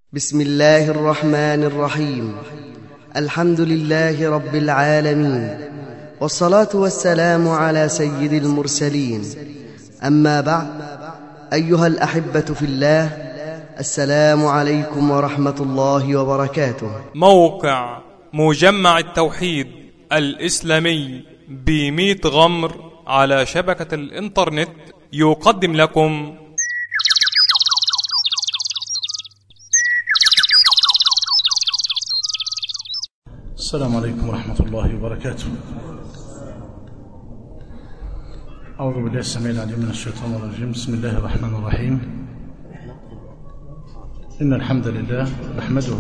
بسم الله الرحمن الرحيم الحمد لله رب العالمين والصلاة والسلام على سيد المرسلين أما بعد أيها الأحبة في الله السلام عليكم ورحمة الله وبركاته موقع مجمع التوحيد الإسلامي بميت غمر على شبكة الإنترنت يقدم لكم السلام عليكم ورحمة الله وبركاته أعوذ بالله السميع العليم من الشيطان الرجيم بسم الله الرحمن الرحيم إن الحمد لله نحمده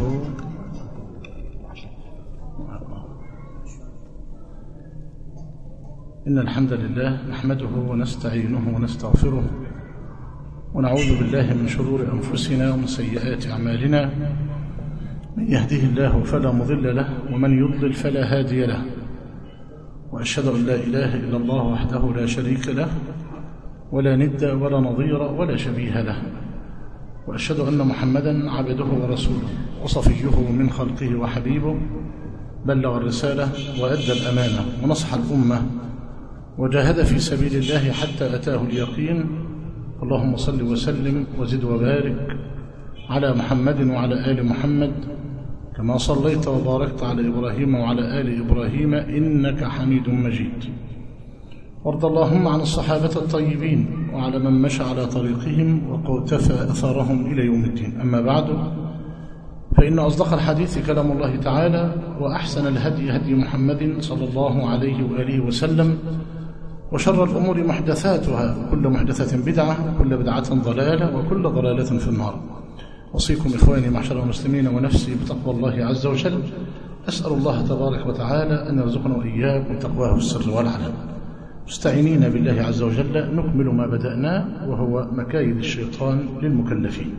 إن الحمد لله نحمده ونستعينه ونستغفره ونعوذ بالله من شرور أنفسنا ومن سيئات أعمالنا من يهده الله فلا مضل له ومن يضلل فلا هادي له وأشهد أن لا إله إلا الله وحده لا شريك له ولا ند ولا نظير ولا شبيه له وأشهد أن محمدا عبده ورسوله وصفيه من خلقه وحبيبه بلغ الرسالة وأدى الأمانة ونصح الأمة وجاهد في سبيل الله حتى أتاه اليقين اللهم صل وسلم وزد وبارك على محمد وعلى آل محمد كما صليت وباركت على إبراهيم وعلى آل إبراهيم إنك حميد مجيد وارض اللهم عن الصحابة الطيبين وعلى من مشى على طريقهم وقوتفى أثرهم إلى يوم الدين أما بعد فإن أصدق الحديث كلام الله تعالى وأحسن الهدي هدي محمد صلى الله عليه وآله وسلم وشر الأمور محدثاتها وكل محدثة بدعة وكل بدعة ضلالة وكل ضلالة في النار أوصيكم إخواني معشر المسلمين ونفسي بتقوى الله عز وجل أسأل الله تبارك وتعالى أن يرزقنا وإياكم تقواه في السر والعلن مستعينين بالله عز وجل نكمل ما بدأناه وهو مكايد الشيطان للمكلفين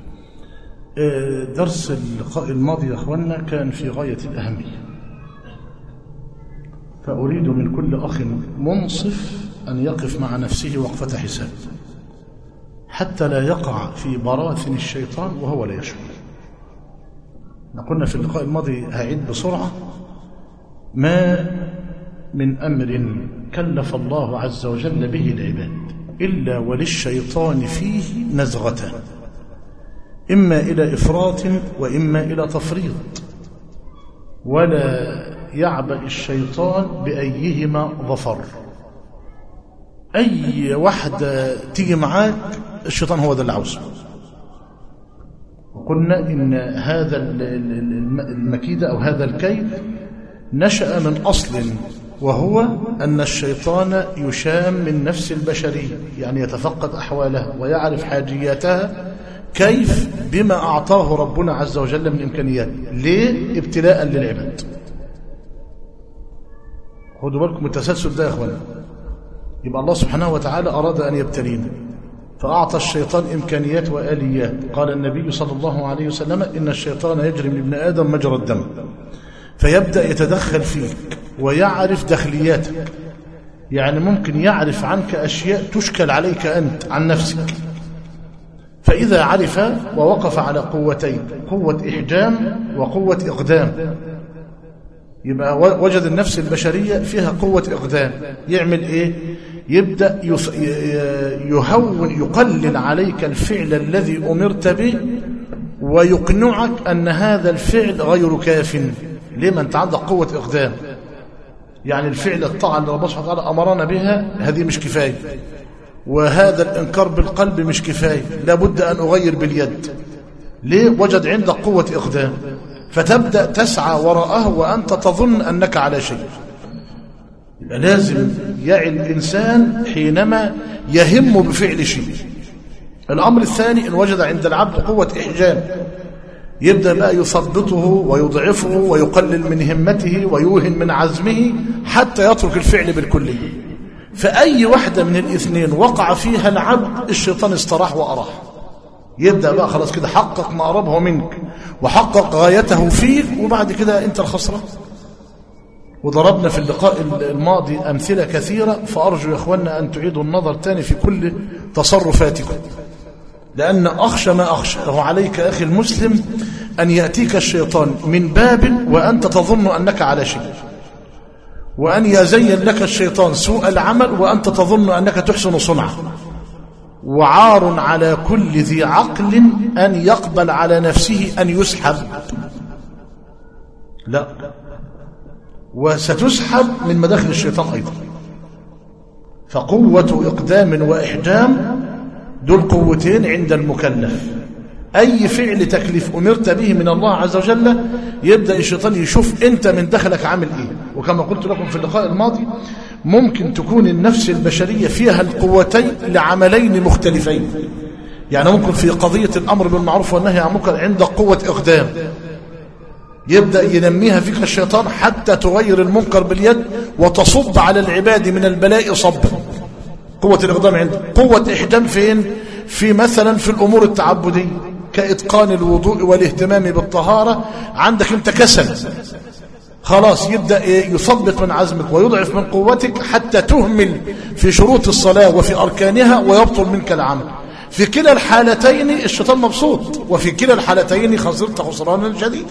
درس اللقاء الماضي يا أخوانا كان في غاية الأهمية فأريد من كل أخ منصف أن يقف مع نفسه وقفة حساب حتى لا يقع في براثن الشيطان وهو لا يشعر قلنا في اللقاء الماضي هعيد بسرعة ما من أمر كلف الله عز وجل به العباد إلا وللشيطان فيه نزغتان إما إلى إفراط وإما إلى تفريط ولا يعبأ الشيطان بأيهما ظفر أي واحدة تيجي معاك الشيطان هو ده اللي عاوزه وقلنا إن هذا المكيدة أو هذا الكيد نشأ من أصل وهو أن الشيطان يشام من نفس البشرية يعني يتفقد أحوالها ويعرف حاجياتها كيف بما أعطاه ربنا عز وجل من إمكانيات ليه ابتلاء للعباد خدوا بالكم التسلسل ده يا أخوانا يبقى الله سبحانه وتعالى أراد أن يبتلينا فأعطى الشيطان إمكانيات وآليات قال النبي صلى الله عليه وسلم إن الشيطان يجري من ابن آدم مجرى الدم فيبدأ يتدخل فيك ويعرف دخلياتك يعني ممكن يعرف عنك أشياء تشكل عليك أنت عن نفسك فإذا عرف ووقف على قوتين قوة إحجام وقوة إقدام يبقى وجد النفس البشرية فيها قوة إقدام يعمل إيه يبدأ يهون يقلل عليك الفعل الذي أمرت به ويقنعك أن هذا الفعل غير كاف لما أنت عندك قوة إقدام يعني الفعل الطاعة اللي ربنا سبحانه وتعالى أمرنا بها هذه مش كفاية وهذا الإنكار بالقلب مش كفاية لابد أن أغير باليد ليه وجد عندك قوة إقدام فتبدأ تسعى وراءه وأنت تظن أنك على شيء يبقى لازم يعي الإنسان حينما يهم بفعل شيء الأمر الثاني إن وجد عند العبد قوة إحجام يبدأ بقى يثبطه ويضعفه ويقلل من همته ويوهن من عزمه حتى يترك الفعل بالكلية فأي واحدة من الاثنين وقع فيها العبد الشيطان استراح وأراح يبدأ بقى خلاص كده حقق ما أربه منك وحقق غايته فيك وبعد كده أنت الخسران وضربنا في اللقاء الماضي أمثلة كثيرة فأرجو يا أخوانا أن تعيدوا النظر تاني في كل تصرفاتكم لأن أخشى ما أخشاه عليك أخي المسلم أن يأتيك الشيطان من باب وأنت تظن أنك على شيء وأن يزين لك الشيطان سوء العمل وأنت تظن أنك تحسن صنعا وعار على كل ذي عقل أن يقبل على نفسه أن يسحب لا وستسحب من مداخل الشيطان أيضا فقوة إقدام وإحجام دول قوتين عند المكلف أي فعل تكليف أمرت به من الله عز وجل يبدأ الشيطان يشوف أنت من دخلك عامل إيه وكما قلت لكم في اللقاء الماضي ممكن تكون النفس البشرية فيها القوتين لعملين مختلفين يعني ممكن في قضية الأمر بالمعروف والنهي عن المنكر عندك قوة إقدام يبدأ ينميها فيك الشيطان حتى تغير المنكر باليد وتصب على العباد من البلاء صبا قوة الإقدام عندك قوة إحجام فين في مثلا في الأمور التعبدية كإتقان الوضوء والاهتمام بالطهارة عندك انت كسل خلاص يبدأ يثبط من عزمك ويضعف من قوتك حتى تهمل في شروط الصلاة وفي أركانها ويبطل منك العمل في كلا الحالتين الشيطان مبسوط وفي كلا الحالتين خسرت خسرانا شديدا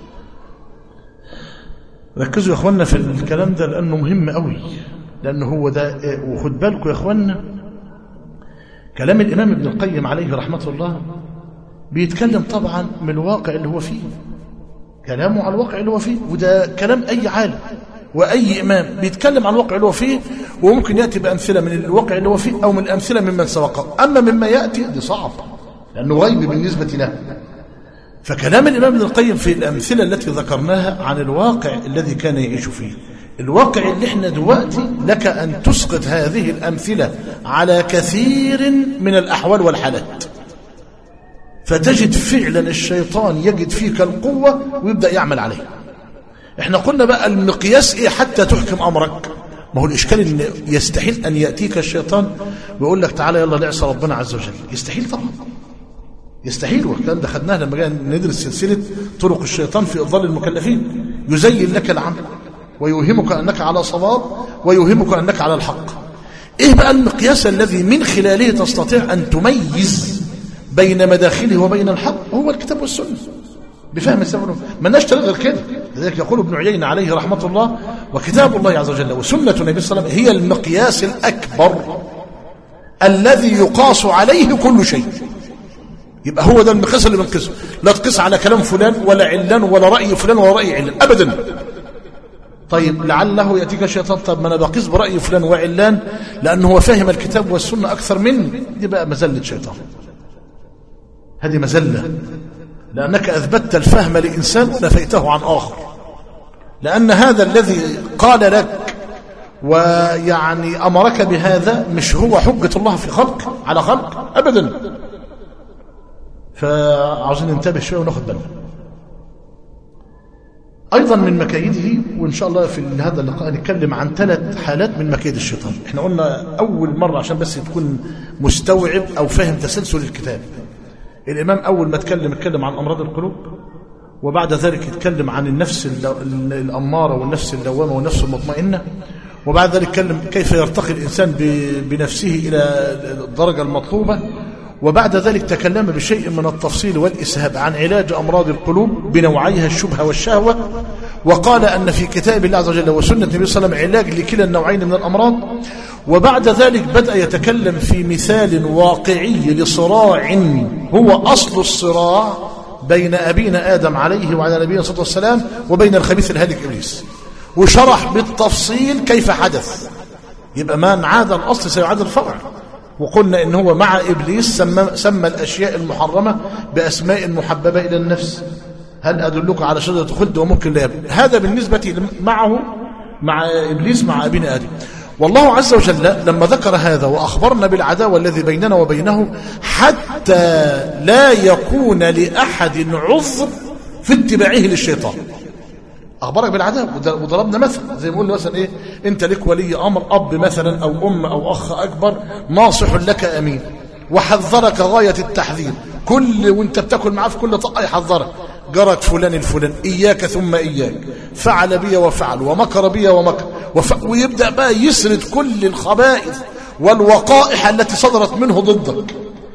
ركزوا يا اخوانا في الكلام ده لانه مهم قوي لانه هو ده وخد بالكم يا اخوانا كلام الامام ابن القيم عليه رحمه الله بيتكلم طبعا من الواقع اللي هو فيه كلامه على الواقع اللي هو فيه وده كلام اي عالم واي امام بيتكلم عن الواقع اللي هو فيه وممكن ياتي بامثله من الواقع اللي هو فيه او من الامثله ممن سبقه اما مما ياتي دي صعب لانه غيب بالنسبه له فكلام الإمام ابن القيم في الأمثلة التي ذكرناها عن الواقع الذي كان يعيش فيه الواقع اللي احنا دلوقتي لك أن تسقط هذه الأمثلة على كثير من الأحوال والحالات فتجد فعلا الشيطان يجد فيك القوة ويبدأ يعمل عليها احنا قلنا بقى المقياس ايه حتى تحكم أمرك ما هو الإشكال إن يستحيل أن يأتيك الشيطان ويقول لك تعالى يلا نعصى ربنا عز وجل يستحيل طبعا يستحيل والكلام ده خدناه لما جينا ندرس سلسلة طرق الشيطان في إضلال المكلفين يزين لك العمل ويوهمك أنك على صواب ويوهمك أنك على الحق إيه بقى المقياس الذي من خلاله تستطيع أن تميز بين مداخله وبين الحق هو الكتاب والسنة بفهم السبب ما لناش غير كده لذلك يقول ابن عيينة عليه رحمة الله وكتاب الله عز وجل وسنة النبي صلى الله عليه وسلم هي المقياس الأكبر الذي يقاس عليه كل شيء يبقى هو ده المقياس اللي بنقيسه لا تقيس على كلام فلان ولا علان ولا رأي فلان ولا رأي علان أبدا طيب لعله يأتيك الشيطان طب ما أنا بقيس برأي فلان وعلان لأنه هو فاهم الكتاب والسنة أكثر مني دي بقى مزلة شيطان هذه مزلة لأنك أثبتت الفهم لإنسان ونفيته عن آخر لأن هذا الذي قال لك ويعني أمرك بهذا مش هو حجة الله في خلق على خلق أبدا فعاوزين ننتبه شويه وناخد بالنا ايضا من مكايده وان شاء الله في هذا اللقاء نتكلم عن ثلاث حالات من مكايد الشيطان احنا قلنا اول مره عشان بس تكون مستوعب او فاهم تسلسل الكتاب الامام اول ما اتكلم اتكلم عن امراض القلوب وبعد ذلك يتكلم عن النفس الاماره والنفس اللوامه والنفس المطمئنه وبعد ذلك يتكلم كيف يرتقي الانسان بنفسه الى الدرجه المطلوبه وبعد ذلك تكلم بشيء من التفصيل والإسهاب عن علاج أمراض القلوب بنوعيها الشبهة والشهوة وقال أن في كتاب الله عز وجل وسنة النبي صلى الله عليه وسلم علاج لكلا النوعين من الأمراض وبعد ذلك بدأ يتكلم في مثال واقعي لصراع هو أصل الصراع بين أبينا آدم عليه وعلى نبينا صلى الله عليه وسلم وبين الخبيث الهالك إبليس وشرح بالتفصيل كيف حدث يبقى من عاد الأصل سيعاد الفرع وقلنا ان هو مع ابليس سمى, سمى الاشياء المحرمه باسماء محببه الى النفس هل ادلك على شجره خلد وممكن لا يبني هذا بالنسبه معه مع ابليس مع ابينا ادم والله عز وجل لما ذكر هذا واخبرنا بالعداوه الذي بيننا وبينه حتى لا يكون لاحد عذر في اتباعه للشيطان اخبرك بالعذاب وضربنا مثل زي ما قلنا مثلا ايه انت لك ولي امر اب مثلا او ام او اخ اكبر ناصح لك امين وحذرك غايه التحذير كل وانت بتاكل معاه في كل طاقه يحذرك جرت فلان الفلان اياك ثم اياك فعل بي وفعل ومكر بي ومكر وف... ويبدا بقى يسرد كل الخبائث والوقائح التي صدرت منه ضدك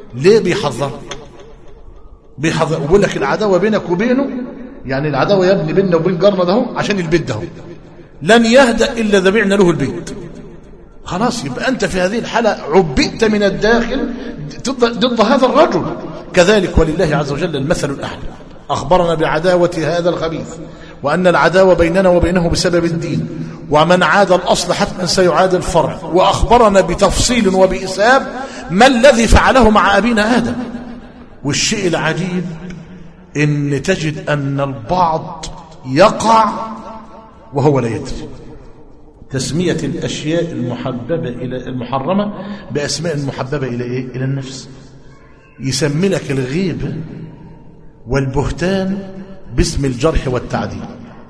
ليه بيحذرك بيحذر وبيقول لك العداوه بينك وبينه يعني العداوه يا ابني بيننا وبين جارنا ده هو عشان البيت ده هو. لن يهدأ الا اذا بعنا له البيت خلاص يبقى انت في هذه الحاله عبئت من الداخل ضد ضد هذا الرجل كذلك ولله عز وجل المثل الاعلى اخبرنا بعداوه هذا الخبيث وان العداوه بيننا وبينه بسبب الدين ومن عاد الاصل حتما سيعاد الفرع واخبرنا بتفصيل وباساب ما الذي فعله مع ابينا ادم والشيء العجيب ان تجد ان البعض يقع وهو لا يدري تسمية الأشياء المحببة إلى المحرمة بأسماء المحببة إلى إيه؟ إلى النفس يسمي لك الغيبة والبهتان باسم الجرح والتعديل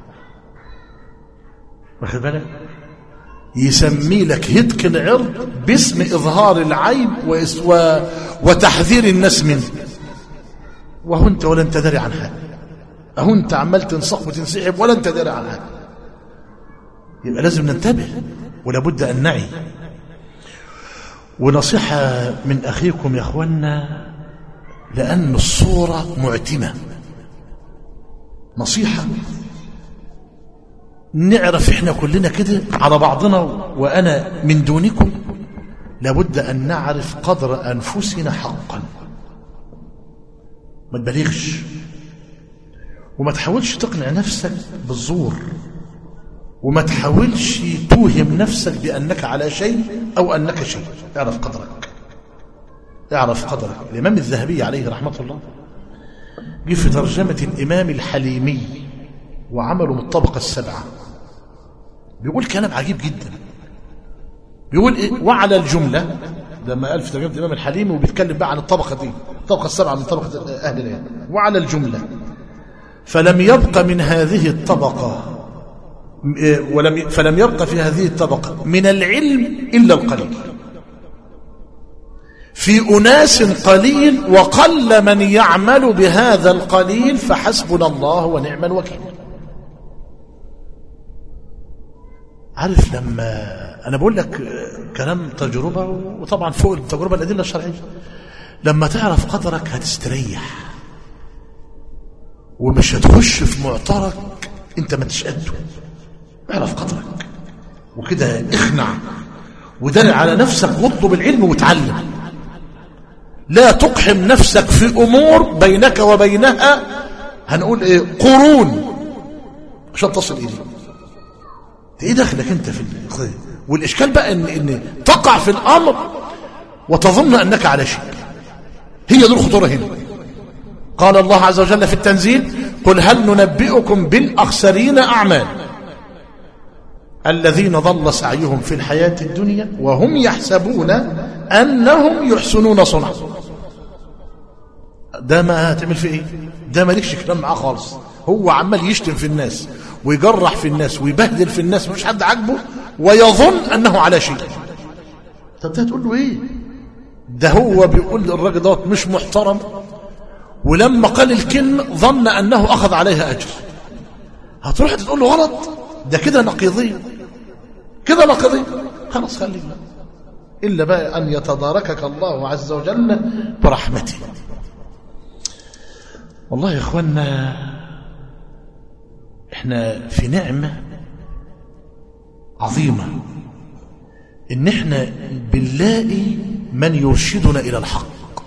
واخد بالك يسمي لك هتك العرض باسم إظهار العيب وإس- و... وتحذير الناس منه وهو أنت ولا أنت داري عن حاجة أهو أنت عمال تنصح وتنسحب ولا أنت داري عن حاجة يبقى لازم ننتبه ولابد أن نعي ونصيحة من أخيكم يا أخوانا لأن الصورة معتمة نصيحة نعرف احنا كلنا كده على بعضنا وأنا من دونكم لابد أن نعرف قدر أنفسنا حقا ما تبالغش وما تحاولش تقنع نفسك بالزور وما تحاولش توهم نفسك بأنك على شيء أو أنك شيء اعرف قدرك اعرف قدرك الإمام الذهبي عليه رحمة الله جه في ترجمة الإمام الحليمي وعمله من الطبقة السبعة بيقول كلام عجيب جدا بيقول إيه وعلى الجملة لما قال في ترجمة الإمام الحليمي وبيتكلم بقى عن الطبقة دي الطبقة السبعة من طبقة أهل العلم وعلى الجملة فلم يبق من هذه الطبقة ولم فلم يبق في هذه الطبقة من العلم إلا القليل في أناس قليل وقل من يعمل بهذا القليل فحسبنا الله ونعم الوكيل عارف لما أنا بقول لك كلام تجربة وطبعا فوق التجربة الأدلة الشرعية لما تعرف قدرك هتستريح ومش هتخش في معترك انت ما تشقده اعرف قدرك وكده اخنع ودرع على نفسك واطلب العلم وتعلم لا تقحم نفسك في امور بينك وبينها هنقول ايه قرون عشان تصل اليه ايه دخلك انت في القضيه والاشكال بقى ان ان تقع في الامر وتظن انك على شيء هي دي الخطوره هنا قال الله عز وجل في التنزيل قل هل ننبئكم بالاخسرين اعمال الذين ضل سعيهم في الحياة الدنيا وهم يحسبون أنهم يحسنون صنعا ده ما هتعمل فيه ايه ده مالكش كلام معاه خالص هو عمال يشتم في الناس ويجرح في الناس ويبهدل في الناس مش حد عاجبه ويظن أنه على شيء طب ده هتقول له ايه ده هو بيقول للراجل دوت مش محترم ولما قال الكلمة ظن أنه أخذ عليها أجر هتروح تقول له غلط ده كده نقيضية كده نقيضية خلاص خليك بقى إلا بقى أن يتداركك الله عز وجل برحمته والله يا إخوانا إحنا في نعمة عظيمة إن إحنا بنلاقي من يرشدنا إلى الحق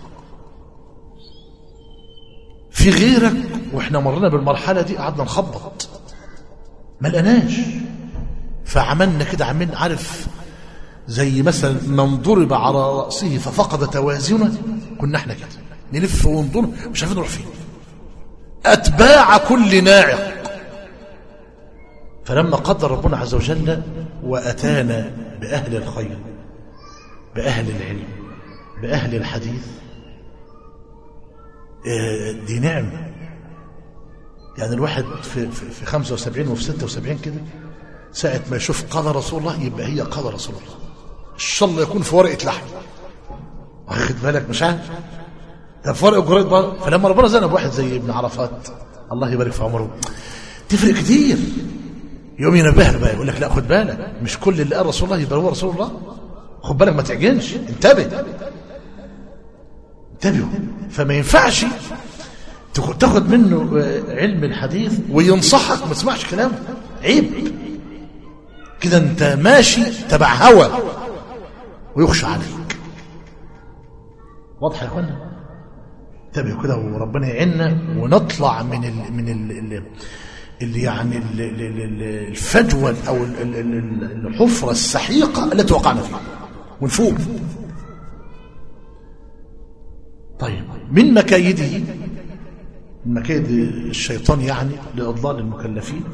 في غيرك وإحنا مرنا بالمرحلة دي قعدنا نخبط ما لقناش فعملنا كده عملنا عارف زي مثلا من ضرب على رأسه ففقد توازنه كنا احنا كده نلف وندور مش عارفين نروح فين أتباع كل ناعق فلما قدر ربنا عز وجل وأتانا بأهل الخير بأهل العلم بأهل الحديث دي نعمة يعني الواحد في, في, في 75 وفي 76 كده ساعة ما يشوف قال رسول الله يبقى هي قال رسول الله إن شاء الله يكون في ورقة لحم واخد بالك مش عارف ده في ورقة جريد بقى فلما ربنا زنب واحد زي ابن عرفات الله يبارك في عمره تفرق كتير يوم ينبهنا بقى يقول لك لا خد بالك مش كل اللي قال رسول الله يبقى هو رسول الله خد بالك ما تعجنش انتبه انتبهوا فما ينفعش تاخد- تاخد منه آه، علم الحديث وينصحك ما تسمعش كلامه عيب كده انت ماشي تبع هوى ويخشى عليك واضح يا اخوانا انتبهوا كده وربنا يعيننا ونطلع من ال من ال ال اللي يعني ال- ال- ال- ال- الفجوه او ال- ال- ال- الحفره السحيقه التي وقعنا فيها ونفوق طيب من مكايده من مكايد الشيطان يعني لاضلال المكلفين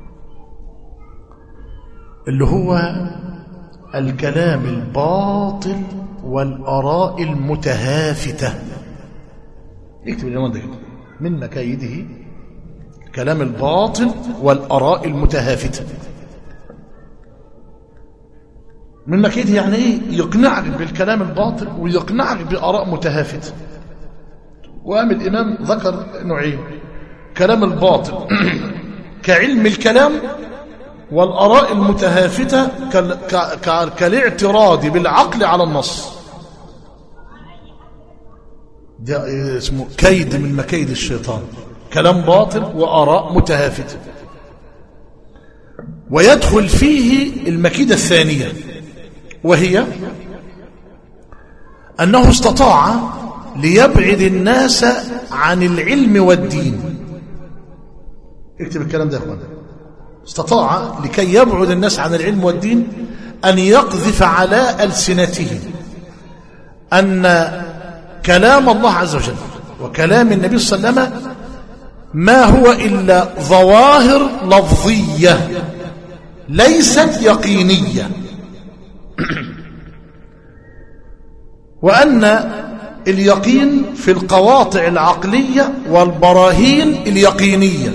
اللي هو الكلام الباطل والآراء المتهافتة اكتب العنوان ده كده من مكايده الكلام الباطل والآراء المتهافتة من مكايده يعني ايه يقنعك بالكلام الباطل ويقنعك بآراء متهافتة وقام الإمام ذكر نوعين كلام الباطل كعلم الكلام والآراء المتهافتة كال- ك- ك- كالاعتراض بالعقل على النص ده اسمه كيد من مكايد الشيطان كلام باطل وآراء متهافتة ويدخل فيه المكيدة الثانية وهي أنه استطاع ليبعد الناس عن العلم والدين اكتب الكلام ده يا اخوانا استطاع لكي يبعد الناس عن العلم والدين أن يقذف على ألسنتهم أن كلام الله عز وجل وكلام النبي صلى الله عليه وسلم ما هو إلا ظواهر لفظية ليست يقينية وأن اليقين في القواطع العقلية والبراهين اليقينية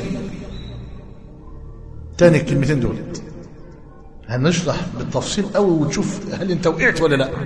تاني الكلمتين دول هنشرح بالتفصيل قوي ونشوف هل انت وقعت ولا لا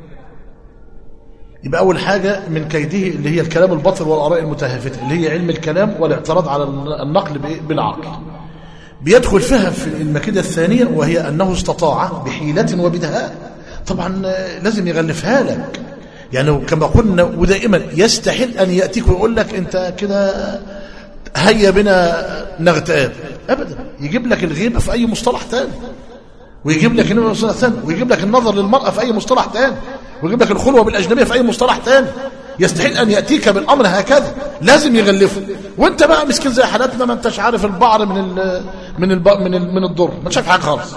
يبقى اول حاجه من كيده اللي هي الكلام الباطل والاراء المتهافته اللي هي علم الكلام والاعتراض على النقل بإيه؟ بالعقل بيدخل فيها في المكيده الثانيه وهي انه استطاع بحيله وبدهاء طبعا آه، لازم يغلفها لك يعني كما قلنا ودائما يستحيل ان ياتيك ويقول لك انت كده هيا بنا نغتاب ابدا يجيب لك الغيبه في اي مصطلح تاني ويجيب لك النبي في مصطلح تاني ويجيب لك النظر للمراه في اي مصطلح تاني ويجيب لك الخلوه بالاجنبيه في اي مصطلح تاني يستحيل ان ياتيك بالامر هكذا لازم يغلفه وانت بقى مسكين زي حالاتنا ما انتش عارف البعر من ال من الب من ال من الضر ما شايف حاجه خالص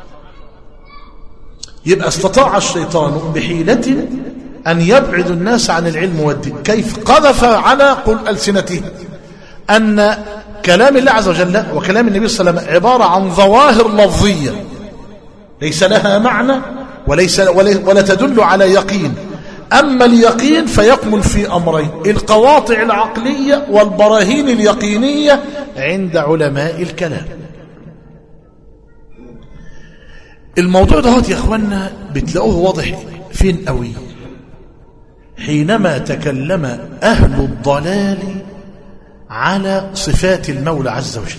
يبقى استطاع الشيطان بحيلة أن يبعد الناس عن العلم والدين كيف قذف على قل ألسنتهم أن كلام الله عز وجل وكلام النبي صلى الله عليه وسلم عبارة عن ظواهر لفظية ليس لها معنى وليس ولا ولا تدل على يقين أما اليقين فيكمن في أمرين القواطع العقلية والبراهين اليقينية عند علماء الكلام الموضوع ده يا اخوانا بتلاقوه واضح فين قوي حينما تكلم اهل الضلال على صفات المولى عز وجل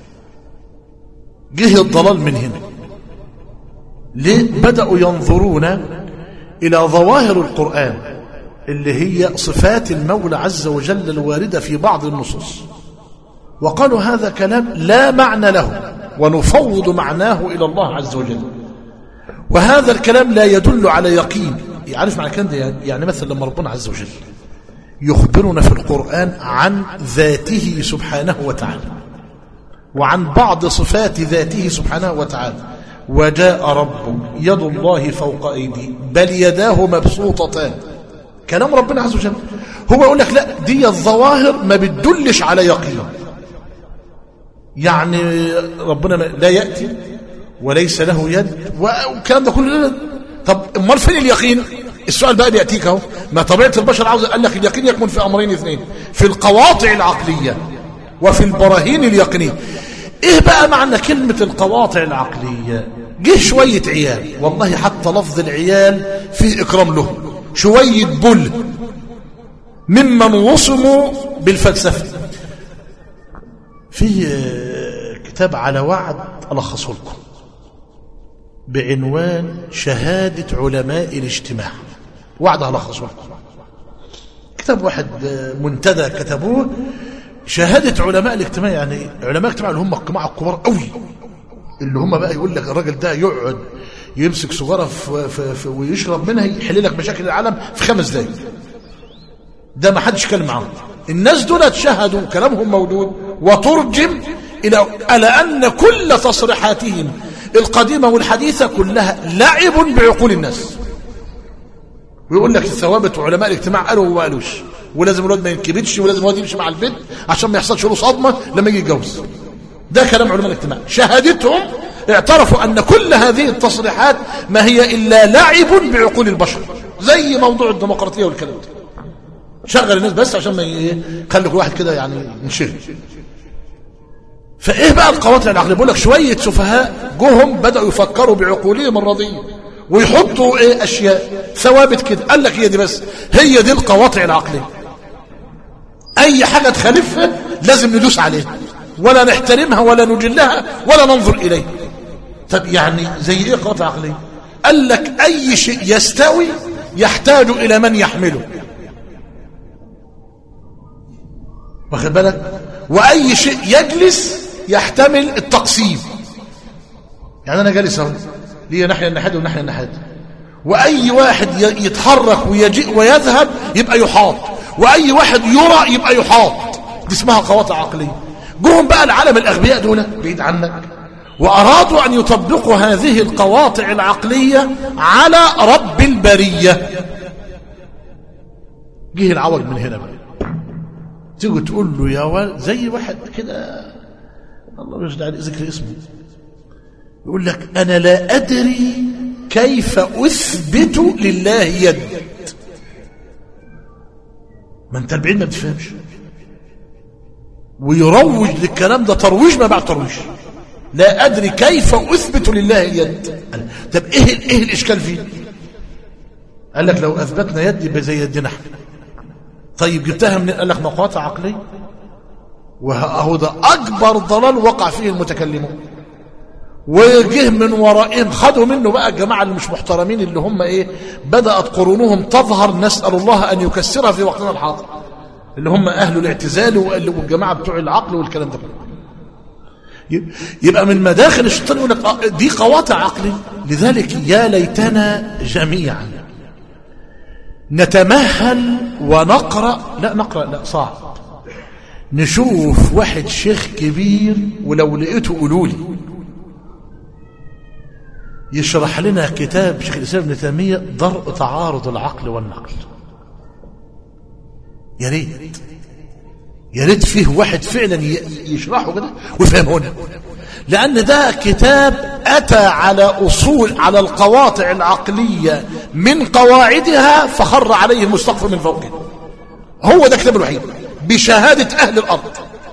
جه الضلال من هنا ليه بدأوا ينظرون إلى ظواهر القرآن اللي هي صفات المولى عز وجل الواردة في بعض النصوص وقالوا هذا كلام لا معنى له ونفوض معناه إلى الله عز وجل وهذا الكلام لا يدل على يقين يعرف معنى كده يعني مثلا لما ربنا عز وجل يخبرنا في القرآن عن ذاته سبحانه وتعالى وعن بعض صفات ذاته سبحانه وتعالى وجاء ربك يد الله فوق أيدي بل يداه مبسوطتان كلام ربنا عز وجل هو يقول لك لا دي الظواهر ما بتدلش على يقين يعني ربنا لا يأتي وليس له يد والكلام ده كله طب امال فين اليقين السؤال بقى بياتيك اهو ما طبيعه البشر عاوز قال لك اليقين يكمن في امرين اثنين في القواطع العقليه وفي البراهين اليقينيه ايه بقى معنى كلمه القواطع العقليه جه شويه عيال والله حتى لفظ العيال فيه اكرام له شويه بل ممن وصموا بالفلسفه في كتاب على وعد الخصه لكم بعنوان شهادة علماء الاجتماع وعد على خصوص كتاب واحد منتدى كتبوه شهادة علماء الاجتماع يعني علماء الاجتماع اللي هم الجماعة الكبار قوي اللي هم بقى يقول لك الراجل ده يقعد يمسك سجارة في في في ويشرب منها يحل لك مشاكل العالم في خمس دقايق ده ما حدش كلم معاهم الناس دول شهدوا كلامهم موجود وترجم إلى على أن كل تصريحاتهم القديمة والحديثة كلها لعب بعقول الناس ويقول لك الثوابت وعلماء الاجتماع قالوا وما قالوش ولازم الواد ما ينكبتش ولازم الواد يمشي مع البنت عشان ما يحصلش له صدمه لما يجي يتجوز ده كلام علماء الاجتماع شهادتهم اعترفوا ان كل هذه التصريحات ما هي الا لعب بعقول البشر زي موضوع الديمقراطيه والكلام ده شغل الناس بس عشان ما يخلي كل واحد كده يعني ينشغل فايه بقى القواطع العقليه بقول لك شويه سفهاء جوهم بداوا يفكروا بعقولهم الرضيه ويحطوا ايه اشياء ثوابت كده قال لك هي دي بس هي دي القواطع العقليه اي حاجه تخالفها لازم ندوس عليها ولا نحترمها ولا نجلها ولا ننظر اليها طب يعني زي ايه قواطع عقليه قال لك اي شيء يستوي يحتاج الى من يحمله واخد بالك واي شيء يجلس يحتمل التقسيم يعني انا جالس اهو ليه ناحيه الناحيه وناحيه الناحيه واي واحد يتحرك ويجيء ويذهب يبقى يحاط واي واحد يرى يبقى يحاط دي اسمها قواطع عقليه جوهم بقى العالم الاغبياء دول بعيد عنك وارادوا ان يطبقوا هذه القواطع العقليه على رب البريه جه العوج من هنا بقى تيجي تقول له يا ولد زي واحد كده الله مش داعي ذكر اسمه يقول لك أنا لا أدري كيف أثبت لله يد ما أنت البعيد ما بتفهمش ويروج للكلام ده ترويج ما بعد ترويج لا أدري كيف أثبت لله يد طب إيه, إيه الإشكال فيه قال لك لو أثبتنا يد يبقى زي يدنا احنا طيب جبتها من قال لك مقاطع عقلية وهو ده أكبر ضلال وقع فيه المتكلمون وجه من ورائهم خدوا منه بقى الجماعة اللي مش محترمين اللي هم ايه بدأت قرونهم تظهر نسأل الله أن يكسرها في وقتنا الحاضر اللي هم أهل الاعتزال والجماعة بتوع العقل والكلام ده يبقى من مداخل الشيطان يقول لك دي قواطع عقلي لذلك يا ليتنا جميعا نتمهل ونقرأ لا نقرأ لا صعب نشوف واحد شيخ كبير ولو لقيته قولوا لي يشرح لنا كتاب شيخ الإسلام ابن تيمية درء تعارض العقل والنقل يا ريت يا ريت فيه واحد فعلا يشرحه كده ويفهمونه لأن ده كتاب أتى على أصول على القواطع العقلية من قواعدها فخر عليه المستقف من فوقه هو ده كتاب الوحيد بشهادة أهل الأرض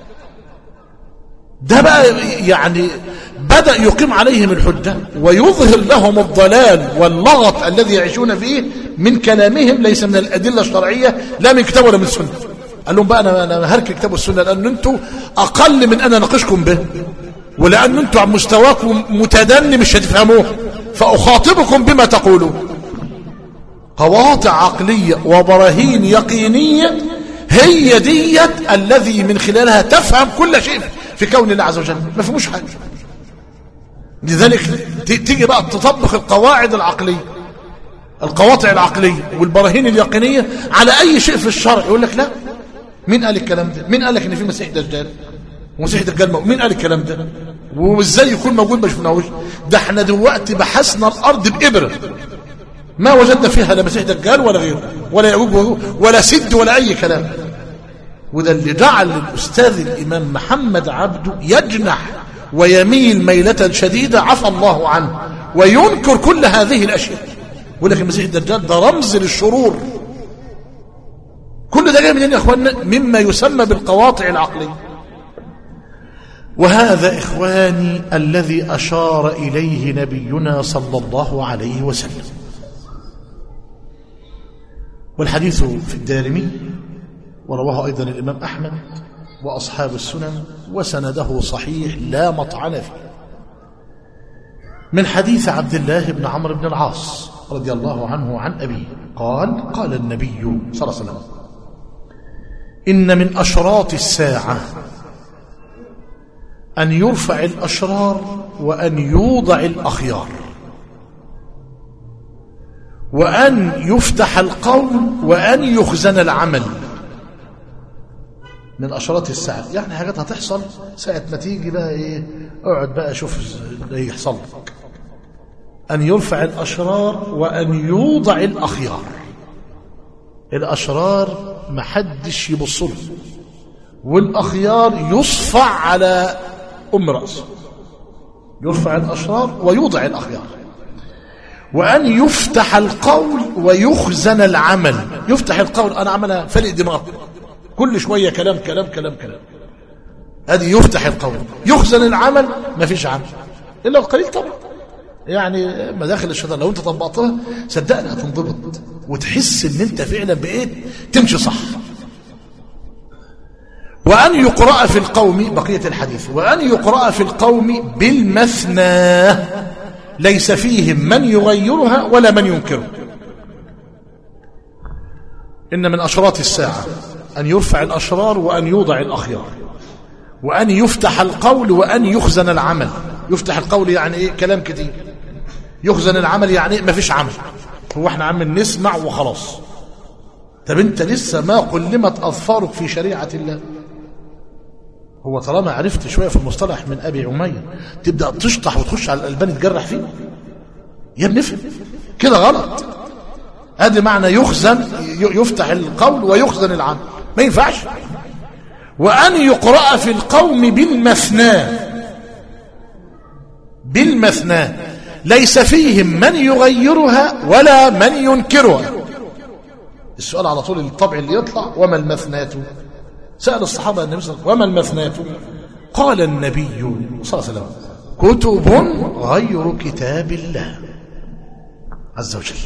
ده بقى يعني بدأ يقيم عليهم الحجة ويظهر لهم الضلال واللغط الذي يعيشون فيه من كلامهم ليس من الأدلة الشرعية لا من كتاب ولا من السنة قال لهم بقى أنا, أنا هركي كتاب السنة لأن أنتم أقل من أن أناقشكم به ولأن أنتم عن مستواكم متدني مش هتفهموه فأخاطبكم بما تقولون قواطع عقلية وبراهين يقينية هي ديت الذي من خلالها تفهم كل شيء في كون الله عز وجل ما فهموش حاجة لذلك تيجي بقى تطبق القواعد العقلية القواطع العقلية والبراهين اليقينية على أي شيء في الشرع يقول لك لا مين قال الكلام ده مين قال لك ان في مسيح دجال ومسيح دجال مين قال الكلام ده وازاي يكون موجود ما شفناهوش ده احنا دلوقتي بحثنا الارض بإبرة ما وجدنا فيها لا مسيح دجال ولا غيره ولا يعوج ولا سد ولا اي كلام وده اللي جعل الاستاذ الامام محمد عبده يجنح ويميل ميلة شديدة عفى الله عنه وينكر كل هذه الاشياء يقول لك المسيح الدجال ده رمز للشرور كل ده جاي منين يا اخواننا مما يسمى بالقواطع العقليه وهذا إخواني الذي أشار إليه نبينا صلى الله عليه وسلم والحديث في الدارمي ورواه أيضا الإمام أحمد وأصحاب السنن وسنده صحيح لا مطعن فيه من حديث عبد الله بن عمرو بن العاص رضي الله عنه عن أبيه قال قال النبي صلى الله عليه وسلم إن من أشراط الساعة أن يرفع الأشرار وأن يوضع الأخيار وأن يفتح القول وأن يخزن العمل من أشراط الساعة يعني حاجات هتحصل ساعة ما تيجي بقى إيه اقعد بقى شوف اللي يحصل لك أن يرفع الأشرار وأن يوضع الأخيار الأشرار محدش يبص له والأخيار يصفع على أم رأسه يرفع الأشرار ويوضع الأخيار وأن يفتح القول ويخزن العمل يفتح القول أنا عملها فلق دماغ كل شوية كلام كلام كلام كلام هذه يفتح القول يخزن العمل ما فيش عمل إلا القليل طبعا يعني مداخل الشيطان لو انت طبقتها صدقني هتنضبط وتحس ان انت فعلا بقيت تمشي صح وأن يقرأ في القوم بقية الحديث وأن يقرأ في القوم بالمثنى ليس فيهم من يغيرها ولا من ينكرها إن من أشراط الساعة أن يرفع الأشرار وأن يوضع الأخيار وأن يفتح القول وأن يخزن العمل يفتح القول يعني إيه كلام كتير يخزن العمل يعني إيه ما فيش عمل هو احنا عم نسمع وخلاص طب انت لسه ما قلمت أظفارك في شريعة الله هو طالما عرفت شوية في المصطلح من أبي عمية تبدأ تشطح وتخش على الألبان تجرح فيه يا ابن افهم كده غلط ادي معنى يخزن يفتح القول ويخزن العمل ما ينفعش وأن يقرأ في القوم بالمثنى بالمثنى ليس فيهم من يغيرها ولا من ينكرها السؤال على طول الطبع اللي يطلع وما المثنات سأل الصحابة النبي صلى الله عليه وسلم وما المثنات قال النبي صلى الله عليه وسلم كتب غير كتاب الله عز وجل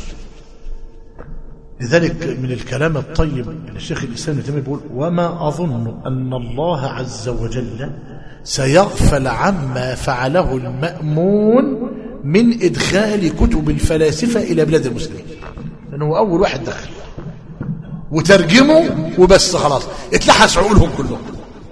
لذلك من الكلام الطيب اللي الشيخ الإسلام ابن تيميه بيقول وما أظن أن الله عز وجل سيغفل عما فعله المأمون من إدخال كتب الفلاسفة إلى بلاد المسلمين لأنه أول واحد دخل وترجموا وبس خلاص اتلحس عقولهم كلهم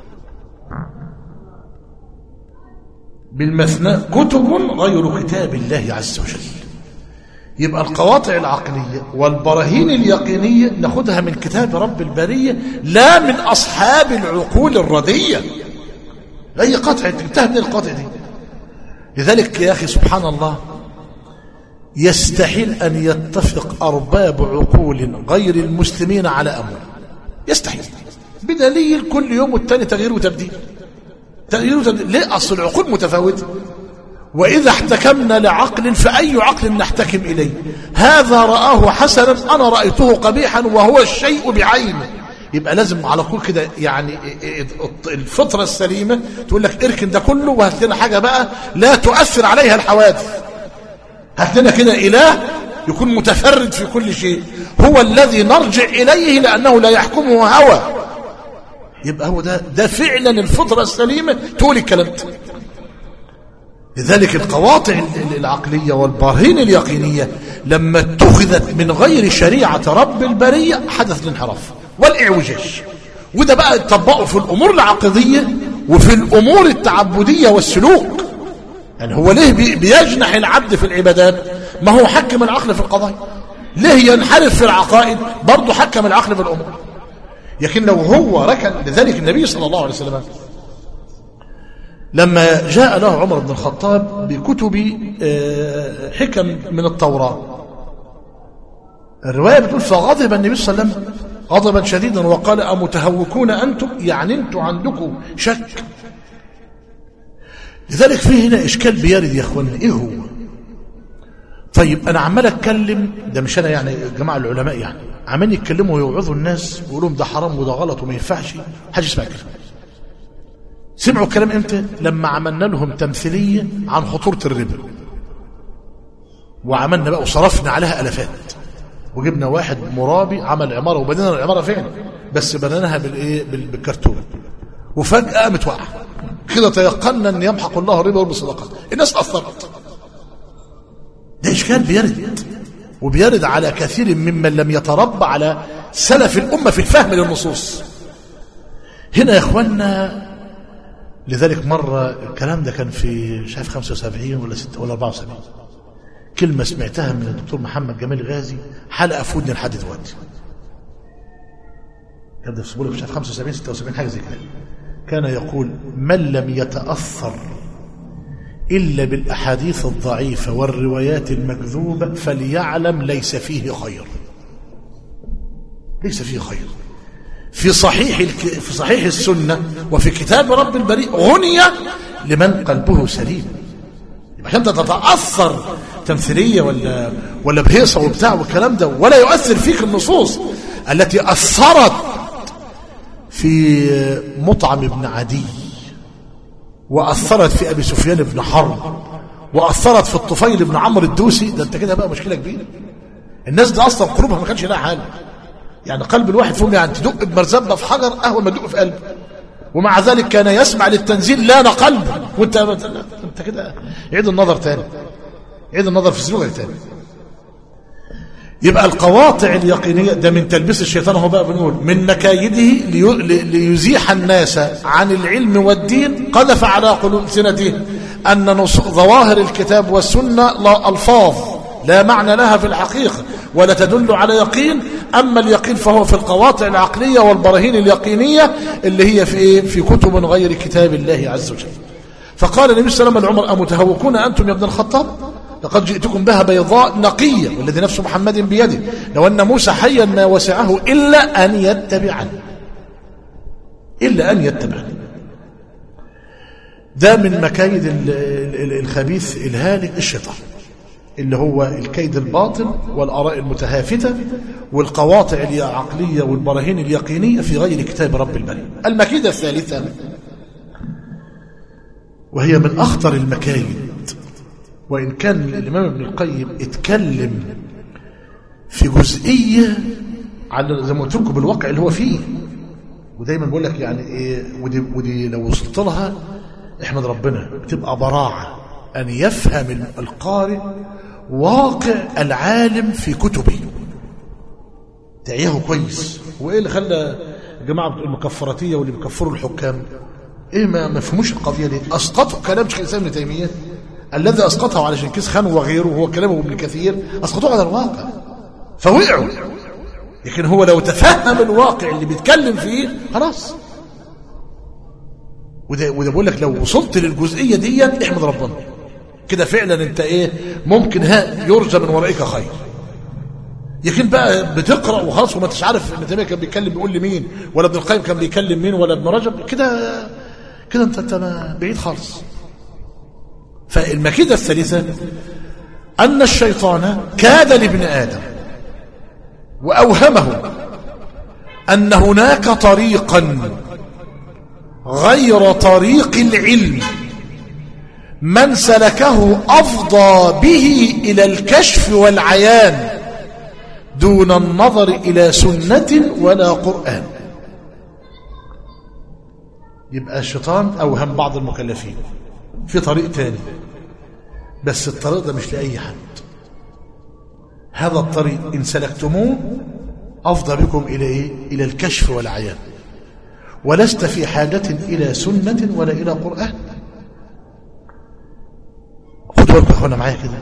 بالمثنى كتب غير كتاب الله عز وجل يبقى القواطع العقلية والبراهين اليقينية ناخدها من كتاب رب البرية لا من أصحاب العقول الردية أي قطع جبتها من القطع دي لذلك يا أخي سبحان الله يستحيل أن يتفق أرباب عقول غير المسلمين على أمر يستحيل بدليل كل يوم والتاني تغيير وتبديل تغيير وتبديل ليه أصل العقول متفاوتة وإذا احتكمنا لعقل فأي عقل نحتكم إليه هذا رآه حسنا أنا رأيته قبيحا وهو الشيء بعينه يبقى لازم على طول كده يعني الفطرة السليمة تقول لك اركن ده كله وهات لنا حاجة بقى لا تؤثر عليها الحوادث هات لنا كده إله يكون متفرد في كل شيء هو الذي نرجع إليه لأنه لا يحكمه هوى يبقى هو ده ده فعلا الفطرة السليمة تقول الكلام ده لذلك القواطع العقلية والبراهين اليقينية لما اتخذت من غير شريعة رب البرية حدث الانحراف والإعوجاج وده بقى يطبقه في الأمور العقدية وفي الأمور التعبدية والسلوك يعني هو ليه بيجنح العبد في العبادات ما هو حكم العقل في القضايا ليه ينحرف في العقائد برضه حكم العقل في الأمور لكن لو هو ركن لذلك النبي صلى الله عليه وسلم لما جاء له عمر بن الخطاب بكتب حكم من التوراة الرواية بتقول فغضب النبي صلى الله عليه وسلم غضبا شديدا وقال أمتهوكون أنتم يعني أنتم عندكم شك لذلك في هنا إشكال بيارد يا أخوانا إيه هو طيب أنا عمال أتكلم ده مش أنا يعني جماعة العلماء يعني عمال يتكلموا ويوعظوا الناس ويقولوا ده حرام وده غلط وما ينفعش حاجة يسمع كلام سمعوا الكلام امتى لما عملنا لهم تمثيلية عن خطورة الربا وعملنا بقى وصرفنا عليها ألفات وجبنا واحد مرابي عمل عمارة وبنينا العمارة فعلا بس بنيناها بالايه بالكرتون وفجأة قامت واقعة كده تيقنا ان يمحق الله الربا والصدقات الناس تأثرت ده إشكال بيرد وبيرد على كثير ممن لم يتربى على سلف الأمة في الفهم للنصوص هنا يا اخوانا لذلك مرة الكلام ده كان في شايف 75 ولا 6 ولا 74 كلمة سمعتها من الدكتور محمد جمال غازي حلقة في ودني لحد دلوقتي كان ده في مش عارف 75 76 حاجة زي كده كان يقول من لم يتأثر إلا بالأحاديث الضعيفة والروايات المكذوبة فليعلم ليس فيه خير ليس فيه خير في صحيح الك... في صحيح السنة وفي كتاب رب البريء غني لمن قلبه سليم يبقى عشان تتأثر تمثيلية ولا ولا بهيصة وبتاع والكلام ده ولا يؤثر فيك النصوص التي أثرت في مطعم بن عدي وأثرت في أبي سفيان بن حرب وأثرت في الطفيل بن عمرو الدوسي ده أنت كده بقى مشكلة كبيرة الناس دي أصلا قلوبها ما كانش لها حال يعني قلب الواحد فيهم يعني تدق بمرزبة في حجر أهون ما تدق في قلب ومع ذلك كان يسمع للتنزيل لان قلب وانت انت كده عيد النظر تاني عيد النظر في سلوكك تاني يبقى القواطع اليقينية ده من تلبيس الشيطان هو بقى بنقول من مكايده لي- ليزيح الناس عن العلم والدين قذف على قلوب سنته أن نص- ظواهر الكتاب والسنة لا ألفاظ لا معنى لها في الحقيقة ولا تدل على يقين أما اليقين فهو في القواطع العقلية والبراهين اليقينية اللي هي في إيه؟ في كتب غير كتاب الله عز وجل فقال النبي صلى الله عليه وسلم لعمر أمتهوكون أنتم يا ابن الخطاب لقد جئتكم بها بيضاء نقية والذي نفس محمد بيده لو أن موسى حيا ما وسعه إلا أن يتبعني إلا أن يتبعني ده من مكايد ال- ال- الخبيث الهالك الشيطان اللي هو الكيد الباطل والآراء المتهافتة والقواطع العقلية والبراهين اليقينية في غير كتاب رب البرية المكيدة الثالثة وهي من أخطر المكايد وإن كان الإمام ابن القيم اتكلم في جزئية على زي ما قلت لكم بالواقع اللي هو فيه ودايما بقول لك يعني ايه ودي, ودي لو وصلت لها احمد ربنا بتبقى براعة أن يفهم القارئ واقع العالم في كتبه تعيه كويس وايه اللي خلى الجماعه المكفراتيه واللي بيكفروا الحكام ايه ما ما فهموش القضيه دي اسقطوا كلام شيخ الاسلام ابن تيميه الذي اسقطه على جنكيز خان وغيره وهو كلامه ابن كثير اسقطوه على الواقع فوقعوا لكن هو لو تفهم الواقع اللي بيتكلم فيه خلاص وده وده بقول لك لو وصلت للجزئيه دي احمد ربنا كده فعلا انت ايه ممكن ها يرجى من ورائك خير لكن بقى بتقرا وخلاص وما انتش عارف ابن تيميه كان بيتكلم بيقول لمين ولا ابن القيم كان بيكلم مين ولا ابن رجب كده كده انت انت ما- بعيد خالص فالمكيده الثالثه ان الشيطان كاد لابن ادم واوهمه ان هناك طريقا غير طريق العلم من سلكه افضى به الى الكشف والعيان دون النظر الى سنه ولا قران يبقى الشيطان اوهم بعض المكلفين في طريق تاني بس الطريق ده مش لاي حد هذا الطريق ان سلكتموه افضى بكم الى ايه الى الكشف والعيان ولست في حاجه الى سنه ولا الى قران خدوا بالكم يا اخوانا معايا كده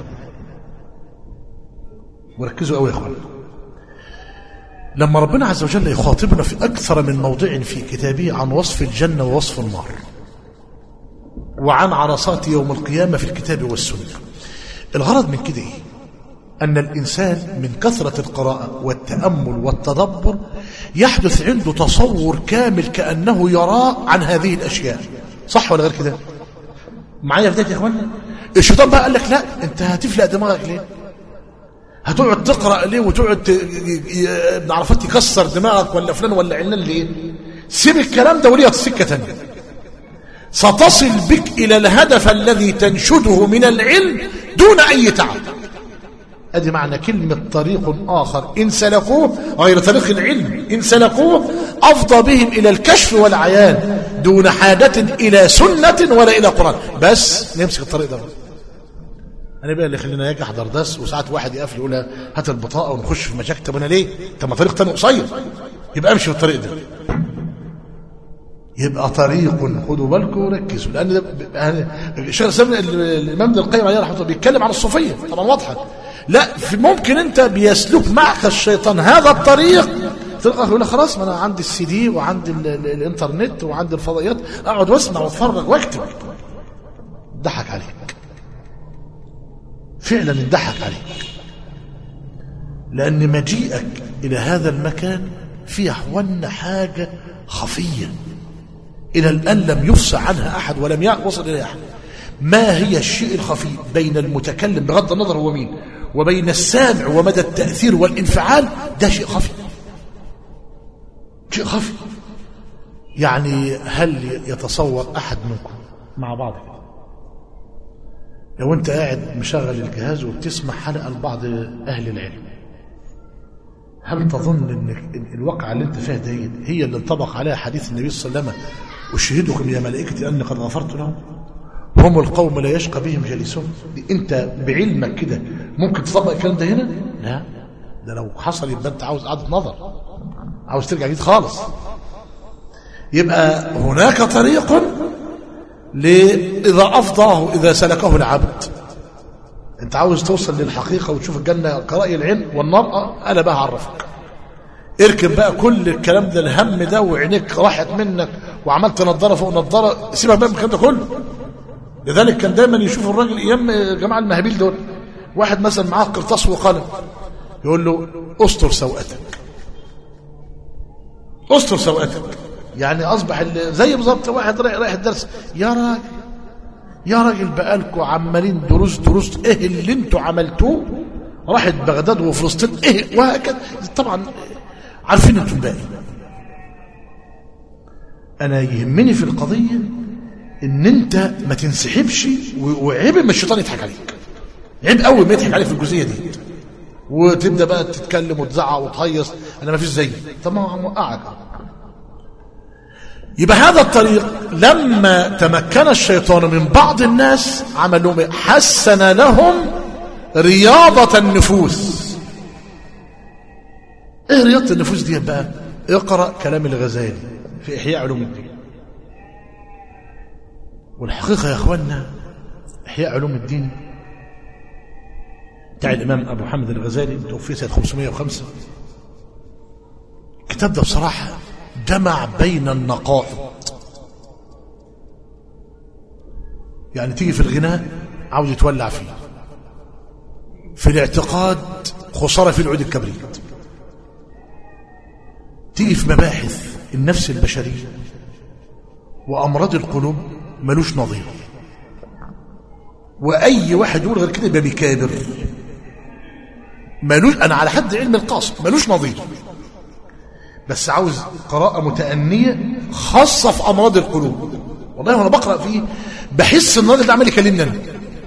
وركزوا قوي يا اخوانا لما ربنا عز وجل يخاطبنا في اكثر من موضع في كتابه عن وصف الجنه ووصف النار وعن عرصات يوم القيامه في الكتاب والسنه الغرض من كده ايه ان الانسان من كثره القراءه والتامل والتدبر يحدث عنده تصور كامل كانه يراه عن هذه الاشياء صح ولا غير كده معايا في ده يا اخوانا الشيطان بقى قال لك لا انت هتفلق دماغك ليه هتقعد تقرا ليه وتقعد ت- ي- ي- ابن عرفات يكسر دماغك ولا فلان ولا علان ليه سيب الكلام ده وليه سكه ثانيه ستصل بك الى الهدف الذي تنشده من العلم دون اي تعب ادي معنى كلمه طريق اخر ان سلكوه غير طريق العلم ان سلكوه افضى بهم الى الكشف والعيان دون حاجه الى سنه ولا الى قران بس نمسك الطريق ده بقى. انا بقى اللي خلينا يجي احضر درس وساعات واحد يقفل يقول هات البطاقه ونخش في مشاكل طب انا ليه؟ طب ما طريق تاني قصير يبقى امشي في الطريق ده يبقى طريق خدوا بالكم وركزوا لان ده يعني الشيخ الاسلام الامام ابن القيم عليه رحمه الله بيتكلم عن الصوفيه طبعا واضحه لا في ممكن انت بيسلك معك الشيطان هذا الطريق تلقى يقول لك خلاص ما انا عندي السي دي وعندي ال ال الانترنت وعندي الفضائيات اقعد واسمع واتفرج واكتب ضحك عليك فعلا اتضحك عليك لان مجيئك الى هذا المكان في احوالنا حاجه خفيه الى الان لم يفصح عنها احد ولم يوصل اليها احد ما هي الشيء الخفي بين المتكلم بغض النظر هو مين وبين السامع ومدى التاثير والانفعال ده شيء خفي شيء خفي يعني هل يتصور احد منكم مع بعض كده لو انت قاعد مشغل الجهاز وبتسمع حلقه لبعض اهل العلم هل تظن ان الواقعه اللي انت فيها دي هي اللي انطبق عليها حديث النبي صلى الله عليه وسلم اشهدكم يا ملائكتي اني قد غفرت لهم هم القوم لا يشقى بهم جليسهم انت بعلمك كده ممكن تطبق الكلام ده هنا لا ده لو حصل يبقى انت عاوز قعده نظر عاوز ترجع جديد خالص يبقى هناك طريق إذا أفضاه إذا سلكه العبد أنت عاوز توصل للحقيقة وتشوف الجنة كرأي العين والنار أنا بقى هعرفك اركب بقى كل الكلام ده الهم ده وعينيك راحت منك وعملت نظارة فوق نظارة سيبك بقى من الكلام ده كله لذلك كان دايما يشوف الراجل ايام جماعه المهابيل دول واحد مثلا معاه قرطاس وقلم يقول له استر سوءتك استر سوءتك يعني اصبح زي بالظبط واحد رايح رايح الدرس يا راجل يا راجل بقالكوا عمالين دروس دروس ايه اللي انتوا عملتوه راحت بغداد وفلسطين ايه وهكذا طبعا عارفين انتوا الباقي انا يهمني في القضيه ان انت ما تنسحبش وعيب ما الشيطان يضحك عليك عيب قوي ما يضحك عليك في الجزئيه دي وتبدا بقى تتكلم وتزعق وتهيص انا ما فيش زيي طب ما هو موقعك يبقى هذا الطريق لما تمكن الشيطان من بعض الناس عمل لهم حسن لهم رياضة النفوس ايه رياضة النفوس دي بقى اقرأ كلام الغزالي في إحياء علوم الدين والحقيقة يا أخوانا إحياء علوم الدين بتاع الإمام أبو محمد الغزالي توفي سنة 505 الكتاب ده بصراحة جمع بين النقائض يعني تيجي في الغناء عاوز يتولع فيه في الاعتقاد خسارة في العود الكبريت تيجي في مباحث النفس البشرية وأمراض القلوب ملوش نظير وأي واحد يقول غير كده يبقى بيكابر ملوش أنا على حد علم القاصد ملوش نظير بس عاوز قراءة متأنية خاصة في أمراض القلوب والله وأنا بقرأ فيه بحس ان الراجل ده عمال يكلمني أنا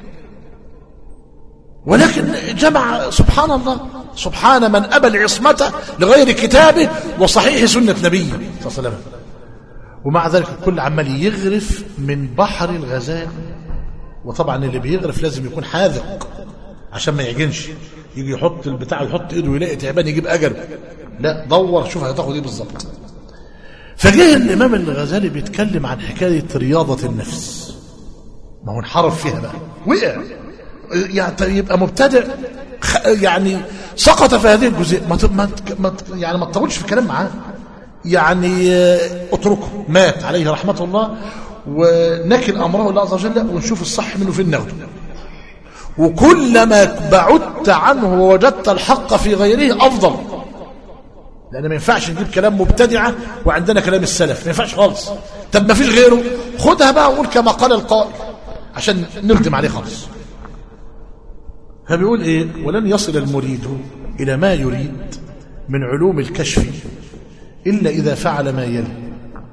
ولكن جمع سبحان الله سبحان من أبى العصمة لغير كتابه وصحيح سنة نبيه صلى الله عليه وسلم ومع ذلك الكل عمال يغرف من بحر الغزال وطبعا اللي بيغرف لازم يكون حاذق عشان ما يعجنش يجي يحط البتاع يحط ايده ويلاقي تعبان يجيب اجل لا دور شوف هتاخد ايه بالظبط فجه الامام الغزالي بيتكلم عن حكايه رياضه النفس ما هو انحرف فيها بقى وقع يعني يبقى مبتدع يعني سقط في هذه الجزئيه ما ما ما يعني ما تطولش في الكلام معاه يعني اتركه مات عليه رحمه الله ونكل امره الله عز وجل ونشوف الصح منه فين ناخده وكلما بعدت عنه ووجدت الحق في غيره افضل لان ما ينفعش نجيب كلام مبتدعه وعندنا كلام السلف ما ينفعش خالص طب ما فيش غيره خدها بقى وقول كما قال القائل عشان نخدم عليه خالص فبيقول ايه ولن يصل المريد الى ما يريد من علوم الكشف الا اذا فعل ما يلي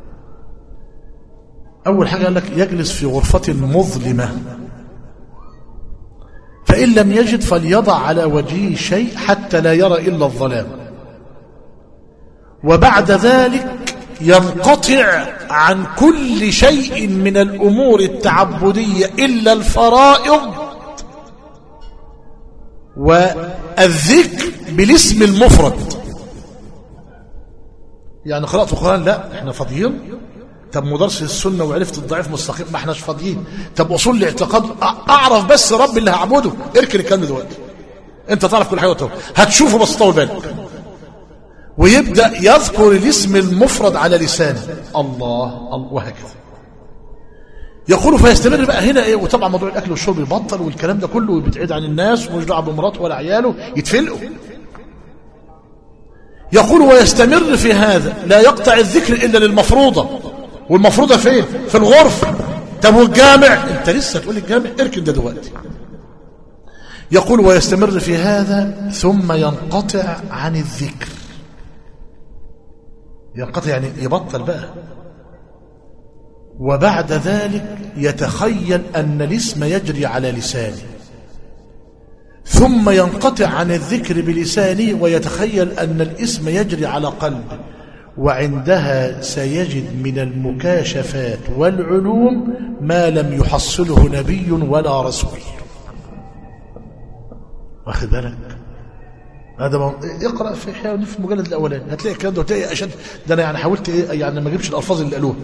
اول حاجه قال لك يجلس في غرفه مظلمه فان لم يجد فليضع على وجهه شيء حتى لا يرى الا الظلام وبعد ذلك ينقطع عن كل شيء من الامور التعبديه الا الفرائض والذكر بالاسم المفرد يعني قراءة القرآن لا احنا فاضيين طب مدرس السنة وعرفت الضعيف مستقيم ما احناش فاضيين طب أصول الاعتقاد أ- أعرف بس رب اللي هعبده اركن الكلام ده دلوقتي أنت تعرف كل حاجة وتوه. هتشوفه بس طول بالك ويبدأ يذكر الاسم المفرد على لسانه الله الله وهكذا يقول فيستمر بقى هنا ايه وطبعا موضوع الاكل والشرب يبطل والكلام ده كله ويبتعد عن الناس ومش دعوه بمراته ولا عياله يتفلقوا يقول ويستمر في هذا لا يقطع الذكر الا للمفروضه والمفروضه فين في الغرفه طب والجامع انت لسه تقول الجامع اركن ده دلوقتي يقول ويستمر في هذا ثم ينقطع عن الذكر ينقطع يعني يبطل بقى وبعد ذلك يتخيل أن الاسم يجري على لسانه ثم ينقطع عن الذكر بلسانه ويتخيل أن الاسم يجري على قلبه وعندها سيجد من المكاشفات والعلوم ما لم يحصله نبي ولا رسول واخد بالك هذا ما اقرا في حيوان في المجلد الاولاني هتلاقي الكلام ده وتلاقي اشد ده انا يعني حاولت ايه يعني ما اجيبش الالفاظ اللي قالوها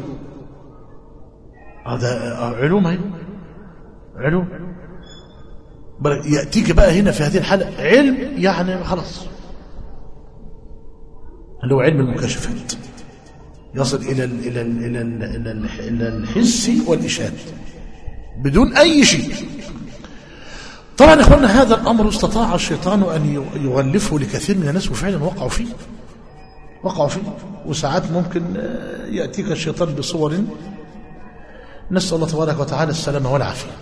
هذا علوم هي علوم بل يأتيك بقى هنا في هذه الحالة علم يعني خلاص اللي هو علم المكاشفات يصل إلى ال إلى ال إلى ال إلى, ال إلى الحس والإشارة بدون أي شيء طبعا يا اخوانا هذا الأمر استطاع الشيطان أن يغلفه لكثير من الناس وفعلا وقعوا فيه وقعوا فيه وساعات ممكن يأتيك الشيطان بصور نسأل الله تبارك وتعالى السلامة والعافية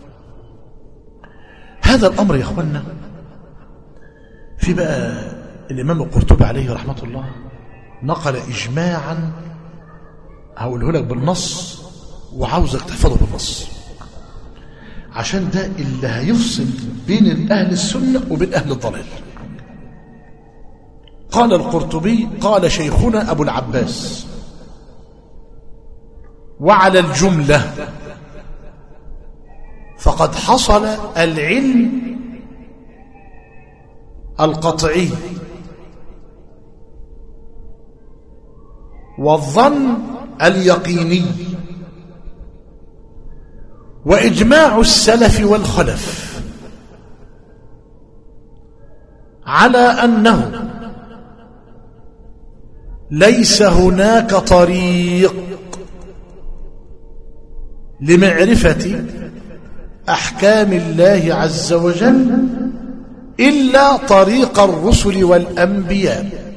هذا الأمر يا أخوانا في بقى الإمام القرطبي عليه رحمة الله نقل إجماعا هقوله لك بالنص وعاوزك تحفظه بالنص عشان ده اللي هيفصل بين أهل السنة وبين أهل الضلال قال القرطبي قال شيخنا أبو العباس وعلى الجملة فقد حصل العلم القطعي والظن اليقيني وإجماع السلف والخلف على أنه ليس هناك طريق لمعرفة أحكام الله عز وجل إلا طريق الرسل والأنبياء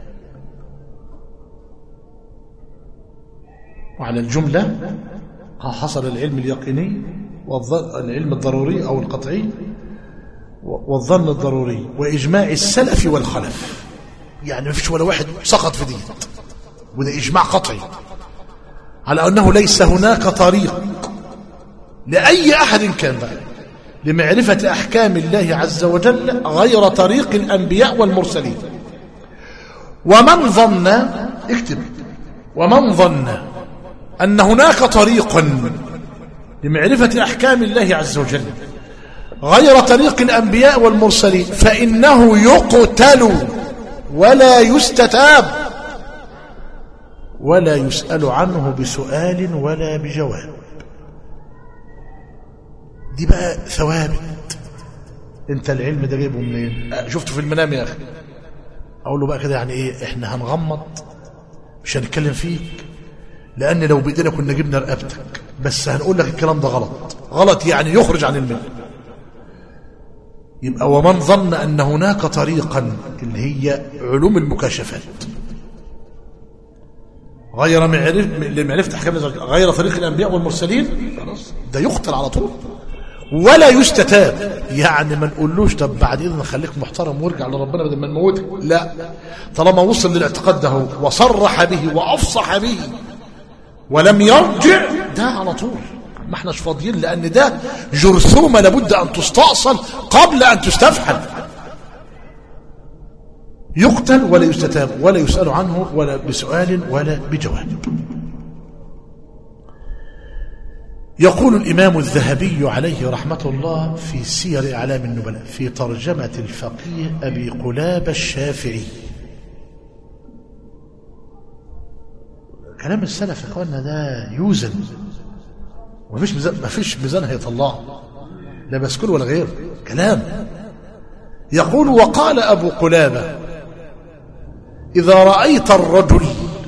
وعلى الجملة حصل العلم اليقيني والعلم الضروري أو القطعي والظن الضروري وإجماع السلف والخلف يعني ما فيش ولا واحد سقط في دين وده إجماع قطعي على أنه ليس هناك طريق لأي أحد كان بقى لمعرفة أحكام الله عز وجل غير طريق الأنبياء والمرسلين ومن ظن اكتب ومن ظن أن هناك طريقا لمعرفة أحكام الله عز وجل غير طريق الأنبياء والمرسلين فإنه يقتل ولا يستتاب ولا يسأل عنه بسؤال ولا بجواب دي بقى ثوابت انت العلم ده جايبه منين شفته في المنام يا اخي اقول له بقى كده يعني ايه احنا هنغمض مش هنتكلم فيك لان لو بايدينا كنا جبنا رقبتك بس هنقول لك الكلام ده غلط غلط يعني يخرج عن المله يبقى ومن ظن ان هناك طريقا اللي هي علوم المكاشفات غير معرف لمعرفة أحكام غير طريق الأنبياء والمرسلين خلاص ده يقتل على طول ولا يستتاب يعني ما نقولوش طب بعد إذن خليك محترم وارجع لربنا بدل ما نموتك لا طالما وصل للاعتقاد ده وصرح به وأفصح به ولم يرجع ده على طول ما احناش فاضيين لأن ده جرثومة لابد أن تستأصل قبل أن تستفحل يقتل ولا يستتاب ولا يسأل عنه ولا بسؤال ولا بجواب يقول الإمام الذهبي عليه رحمة الله في سير إعلام النبلاء في ترجمة الفقيه أبي قلاب الشافعي كلام السلف يا اخوانا ده يوزن ومفيش ميزان مفيش ميزان هيطلعه لا بسكول ولا غير كلام يقول وقال ابو قلابه اذا رايت الرجل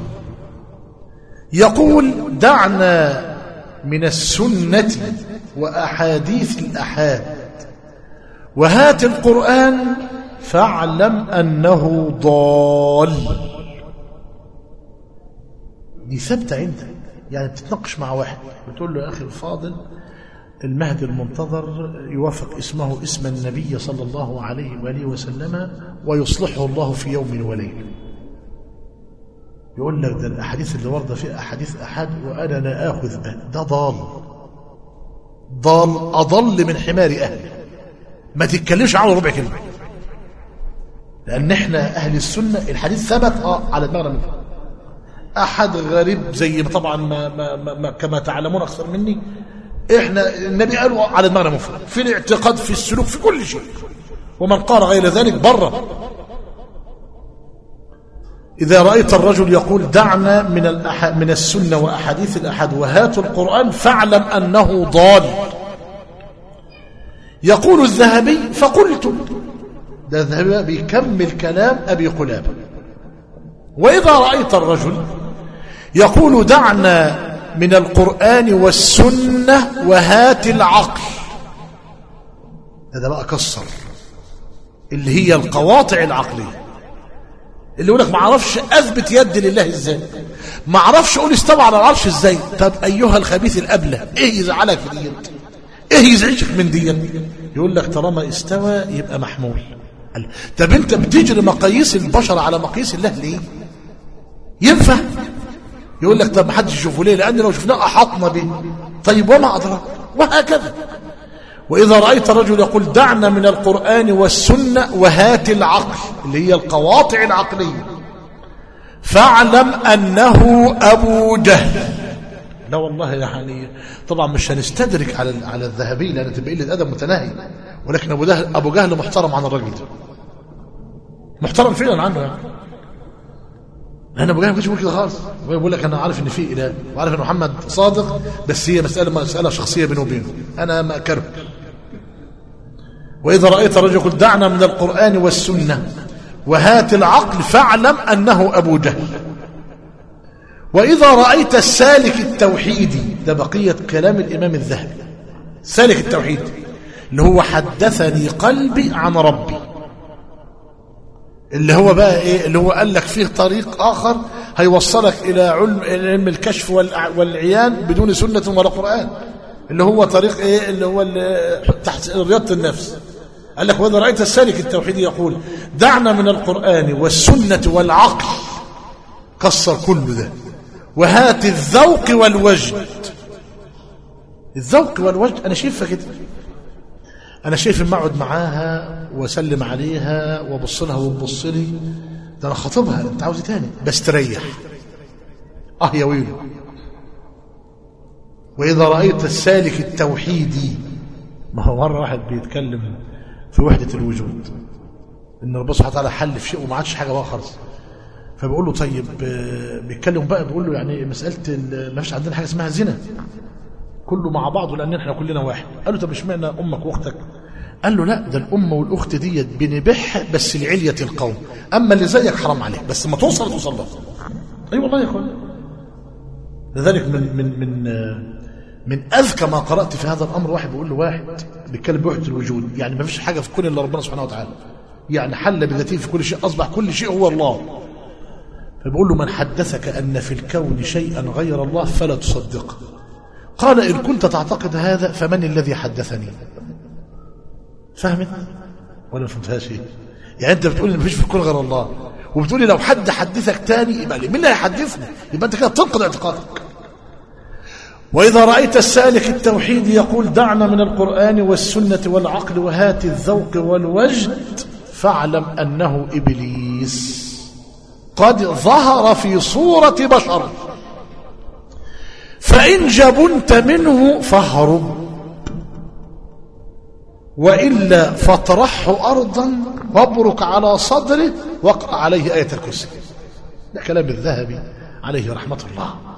يقول دعنا من السنه واحاديث الاحاد وهات القران فاعلم انه ضال دي ثابته عندك يعني بتتناقش مع واحد بتقول له يا اخي الفاضل المهدي المنتظر يوافق اسمه اسم النبي صلى الله عليه واله وسلم ويصلحه الله في يوم وليله يقول لك ده الاحاديث اللي ورده فيها احاديث احد وانا لا اخذ به ده ضال ضال اضل من حمار اهله ما تتكلمش عنه ربع كلمه لان احنا اهل السنه الحديث ثبت اه على دماغنا منه احد غريب زي ما طبعا ما, ما, ما, ما كما تعلمون اكثر مني احنا النبي قال على دماغنا مفرد في الاعتقاد في السلوك في كل شيء ومن قال غير ذلك بره إذا رأيت الرجل يقول دعنا من الأح... من السنة وأحاديث الأحد وهاتوا القرآن فاعلم أنه ضال يقول الذهبي فقلت ده الذهبي بيكمل كلام أبي قلابة وإذا رأيت الرجل يقول دعنا من القرآن والسنة وهات العقل هذا بقى كسر اللي هي القواطع العقليه اللي يقول لك ما اعرفش اثبت يد لله ازاي ما اعرفش اقول استوى على العرش ازاي طب ايها الخبيث الابله ايه يزعلك في ديت ايه يزعجك من ديت يقول لك طالما استوى يبقى محمول قال طب انت بتجري مقاييس البشر على مقاييس الله ليه ينفع يقول لك طب ما حدش يشوفه ليه لان لو شفناه احاطنا به طيب وما ادراك وهكذا وإذا رأيت رجل يقول دعنا من القرآن والسنة وهات العقل اللي هي القواطع العقلية فاعلم أنه أبو جهل لا والله يعني طبعا مش هنستدرك على على الذهبي لأن تبقى قلة أدب متناهي ولكن أبو جهل أبو جهل محترم عن الراجل ده محترم فعلا عنه يعني لأن أبو جهل ما كانش بيقول كده خالص بيقول لك أنا عارف إن في إله وعارف إن محمد صادق بس هي مسألة مسألة شخصية بينه وبينه أنا ما أكره وإذا رأيت رجل يقول دعنا من القرآن والسنة وهات العقل فاعلم أنه أبو جهل وإذا رأيت السالك التوحيدي ده بقية كلام الإمام الذهبي سالك التوحيد اللي هو حدثني قلبي عن ربي اللي هو بقى ايه اللي هو قال لك فيه طريق اخر هيوصلك الى علم علم الكشف والعيان بدون سنه ولا قران اللي هو طريق ايه اللي هو اللي تحت رياضه النفس قال لك واذا رايت السالك التوحيدي يقول دعنا من القران والسنه والعقل كسر كل ده وهات الذوق والوجد الذوق والوجد انا شايفها كده انا شايف اما اقعد معاها واسلم عليها وابص لها وتبص لي ده انا خاطبها انت عاوز تاني بس تريح اه يا ويلو واذا رايت السالك التوحيدي ما هو مره واحد بيتكلم في وحده الوجود ان ربنا سبحانه وتعالى حل في شيء وما عادش حاجه بقى خالص فبيقول له طيب بيتكلم بقى بيقول له يعني مساله ما فيش عندنا حاجه اسمها زنا كله مع بعضه لان احنا كلنا واحد قال له طب اشمعنى امك واختك قال له لا ده الام والاخت ديت بنبيعها بس لعليه القوم اما اللي زيك حرام عليك بس ما توصل توصل له اي والله يا اخوان لذلك من من من من اذكى ما قرات في هذا الامر واحد بيقول له واحد بيتكلم بوحده الوجود يعني ما فيش حاجه في الكون الا ربنا سبحانه وتعالى يعني حل بذاته في كل شيء اصبح كل شيء هو الله فبيقول له من حدثك ان في الكون شيئا غير الله فلا تصدقه قال إن كنت تعتقد هذا فمن الذي حدثني فهمت ولا ما فهمتهاش ايه يعني انت بتقول ان مفيش في الكون غير الله وبتقول لي لو حد حدثك تاني يبقى مين اللي هيحدثني يبقى انت كده تنقض اعتقادك واذا رايت السالك التوحيد يقول دعنا من القران والسنه والعقل وهات الذوق والوجد فاعلم انه ابليس قد ظهر في صوره بشر فإن جبنت منه فاهرب وإلا فاطرحه أرضا وابرك على صدره واقرأ عليه آية الكرسي ده كلام الذهبي عليه رحمة الله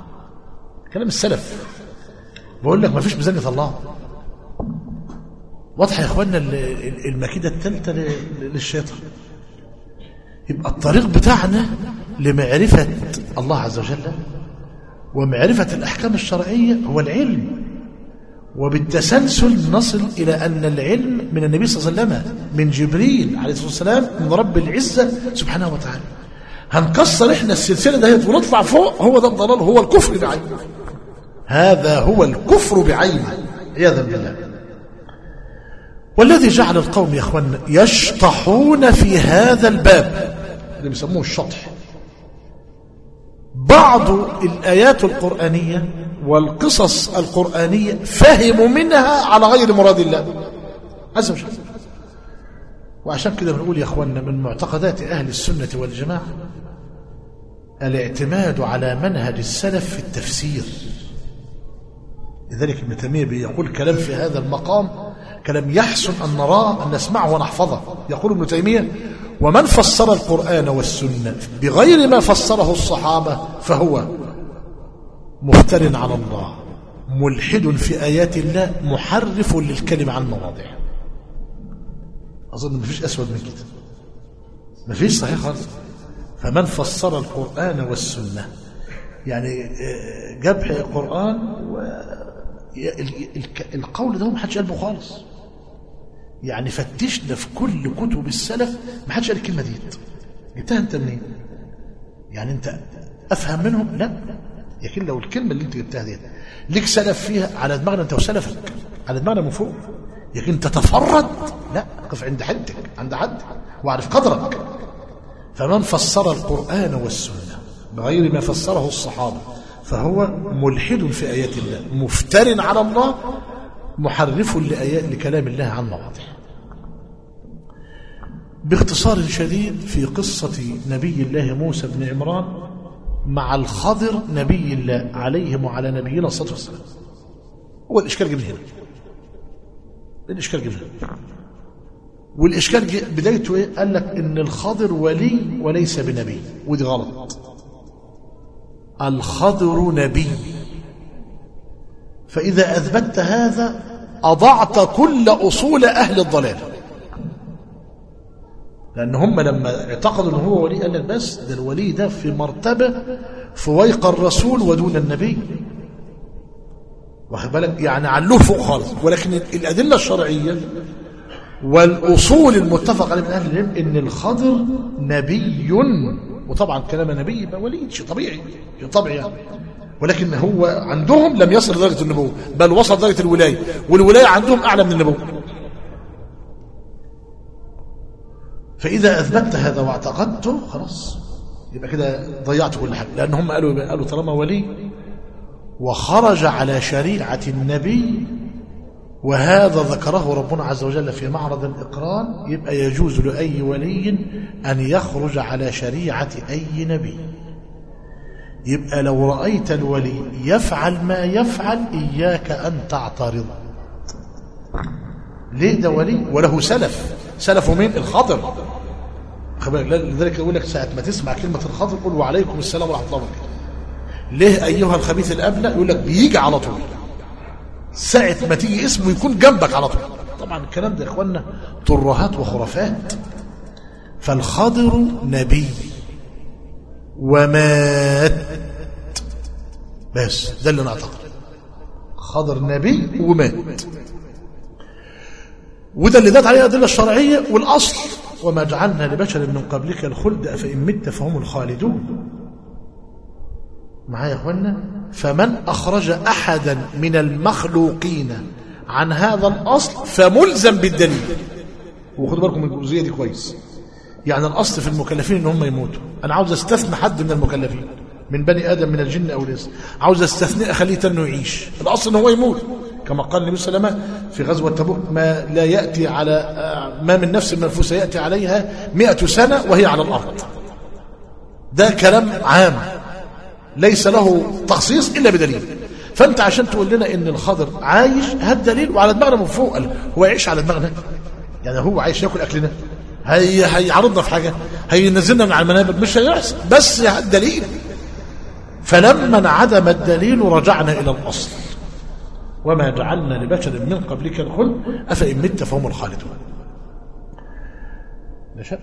كلام السلف بقول لك ما فيش ميزان يطلعه واضحه يا اخوانا ال- ال- المكيده الثالثه ل- للشيطان يبقى الطريق بتاعنا لمعرفه الله عز وجل ومعرفه الاحكام الشرعيه هو العلم وبالتسلسل نصل إلى أن العلم من النبي صلى الله عليه وسلم من جبريل عليه الصلاة والسلام من رب العزة سبحانه وتعالى هنكسر إحنا السلسلة دهيت ونطلع فوق هو ده الضلال هو الكفر بعينه هذا هو الكفر بعينه عياذا بالله والذي جعل القوم يا اخوانا يشطحون في هذا الباب اللي بيسموه الشطح بعض الآيات القرآنية والقصص القرآنية فهموا منها على غير مراد الله عز وجل وعشان كده بنقول يا اخوانا من معتقدات أهل السنة والجماعة الاعتماد على منهج السلف في التفسير لذلك ابن تيمية بيقول كلام في هذا المقام كلام يحسن أن نراه أن نسمعه ونحفظه يقول ابن تيمية ومن فسر القرآن والسنة بغير ما فسره الصحابة فهو مفتر على الله ملحد في آيات الله محرف للكلمة عن مواضعه أظن مفيش أسود من كده مفيش صحيح خالص فمن فسر القرآن والسنة يعني آه، جاب القرآن و ال- ال- القول ده ما حدش قلبه خالص يعني فتشنا في كل كتب السلف ما حدش قال الكلمة دي جبتها انت منين يعني انت افهم منهم لا لكن لو الكلمة اللي انت جبتها دي ليك سلف فيها على دماغنا انت وسلفك على دماغنا من فوق لكن تتفرد لا قف عند حدك عند حدك واعرف قدرك فمن فسر القرآن والسنة بغير ما فسره الصحابة فهو ملحد في آيات الله مفتر على الله محرف لآيات لكلام الله عن مواضعه باختصار شديد في قصة نبي الله موسى بن عمران مع الخضر نبي الله عليهم وعلى نبينا الصلاة والسلام هو الإشكال جه من هنا الإشكال جه من هنا والإشكال جه بدايته إيه؟ قال لك إن الخضر ولي وليس بنبي ودي غلط الخضر نبي فإذا أثبتت هذا أضعت كل أصول أهل الضلال لأن هم لما اعتقدوا أنه هو ولي قال لك بس ده الولي ده في مرتبة فويق الرسول ودون النبي واخد بالك يعني علوه فوق خالص ولكن الأدلة الشرعية والأصول المتفق عليه من أهل العلم إن الخضر نبي وطبعا كلام نبي يبقى ولي شيء طبيعي شيء طبيعي يعني ولكن هو عندهم لم يصل لدرجة النبوة بل وصل درجة الولاية والولاية عندهم أعلى من النبوة فإذا أثبتت هذا واعتقدته خلاص يبقى كده ضيعت كل حاجة لأن هم قالوا قالوا طالما ولي وخرج على شريعة النبي وهذا ذكره ربنا عز وجل في معرض الإقرار يبقى يجوز لأي ولي أن يخرج على شريعة أي نبي يبقى لو رأيت الولي يفعل ما يفعل إياك أن تعترض ليه ده ولي وله سلف سلفه مين الخضر لذلك يقول لك ساعة ما تسمع كلمة الخضر قل وعليكم السلام ورحمة الله وبركاته ليه أيها الخبيث الأبلة يقول لك بيجي على طول ساعة ما تيجي اسمه يكون جنبك على طول طبعا الكلام ده يا اخوانا ترهات وخرافات فالخضر نبي ومات بس ده اللي نعتقد خضر نبي ومات وده اللي دات عليه الأدلة الشرعية والأصل وما جعلنا لبشر من قبلك الخلد أفإن مت فهم الخالدون معايا يا اخوانا فمن أخرج أحدا من المخلوقين عن هذا الأصل فملزم بالدليل وخدوا بالكم من الجزئية دي كويس يعني الأصل في المكلفين إن هم يموتوا أنا عاوز أستثنى حد من المكلفين من بني آدم من الجن أو الإنس عاوز أستثنى أخليه تنه يعيش الأصل إن هو يموت كما قال النبي صلى الله عليه وسلم في غزوة تبوك ما لا يأتي على ما من نفس منفوسة يأتي عليها مئة سنة وهي على الأرض ده كلام عام ليس له تخصيص إلا بدليل فأنت عشان تقول لنا إن الخضر عايش هات دليل وعلى دماغنا من فوق هو يعيش على دماغنا يعني هو عايش ياكل أكلنا هي هيعرضنا في حاجة هينزلنا من على المنابر مش هيحصل بس هات دليل فلما انعدم الدليل رجعنا إلى الأصل وما جعلنا لبشر من قبلك الخلد أفإن مت فهم الخالدون نشأ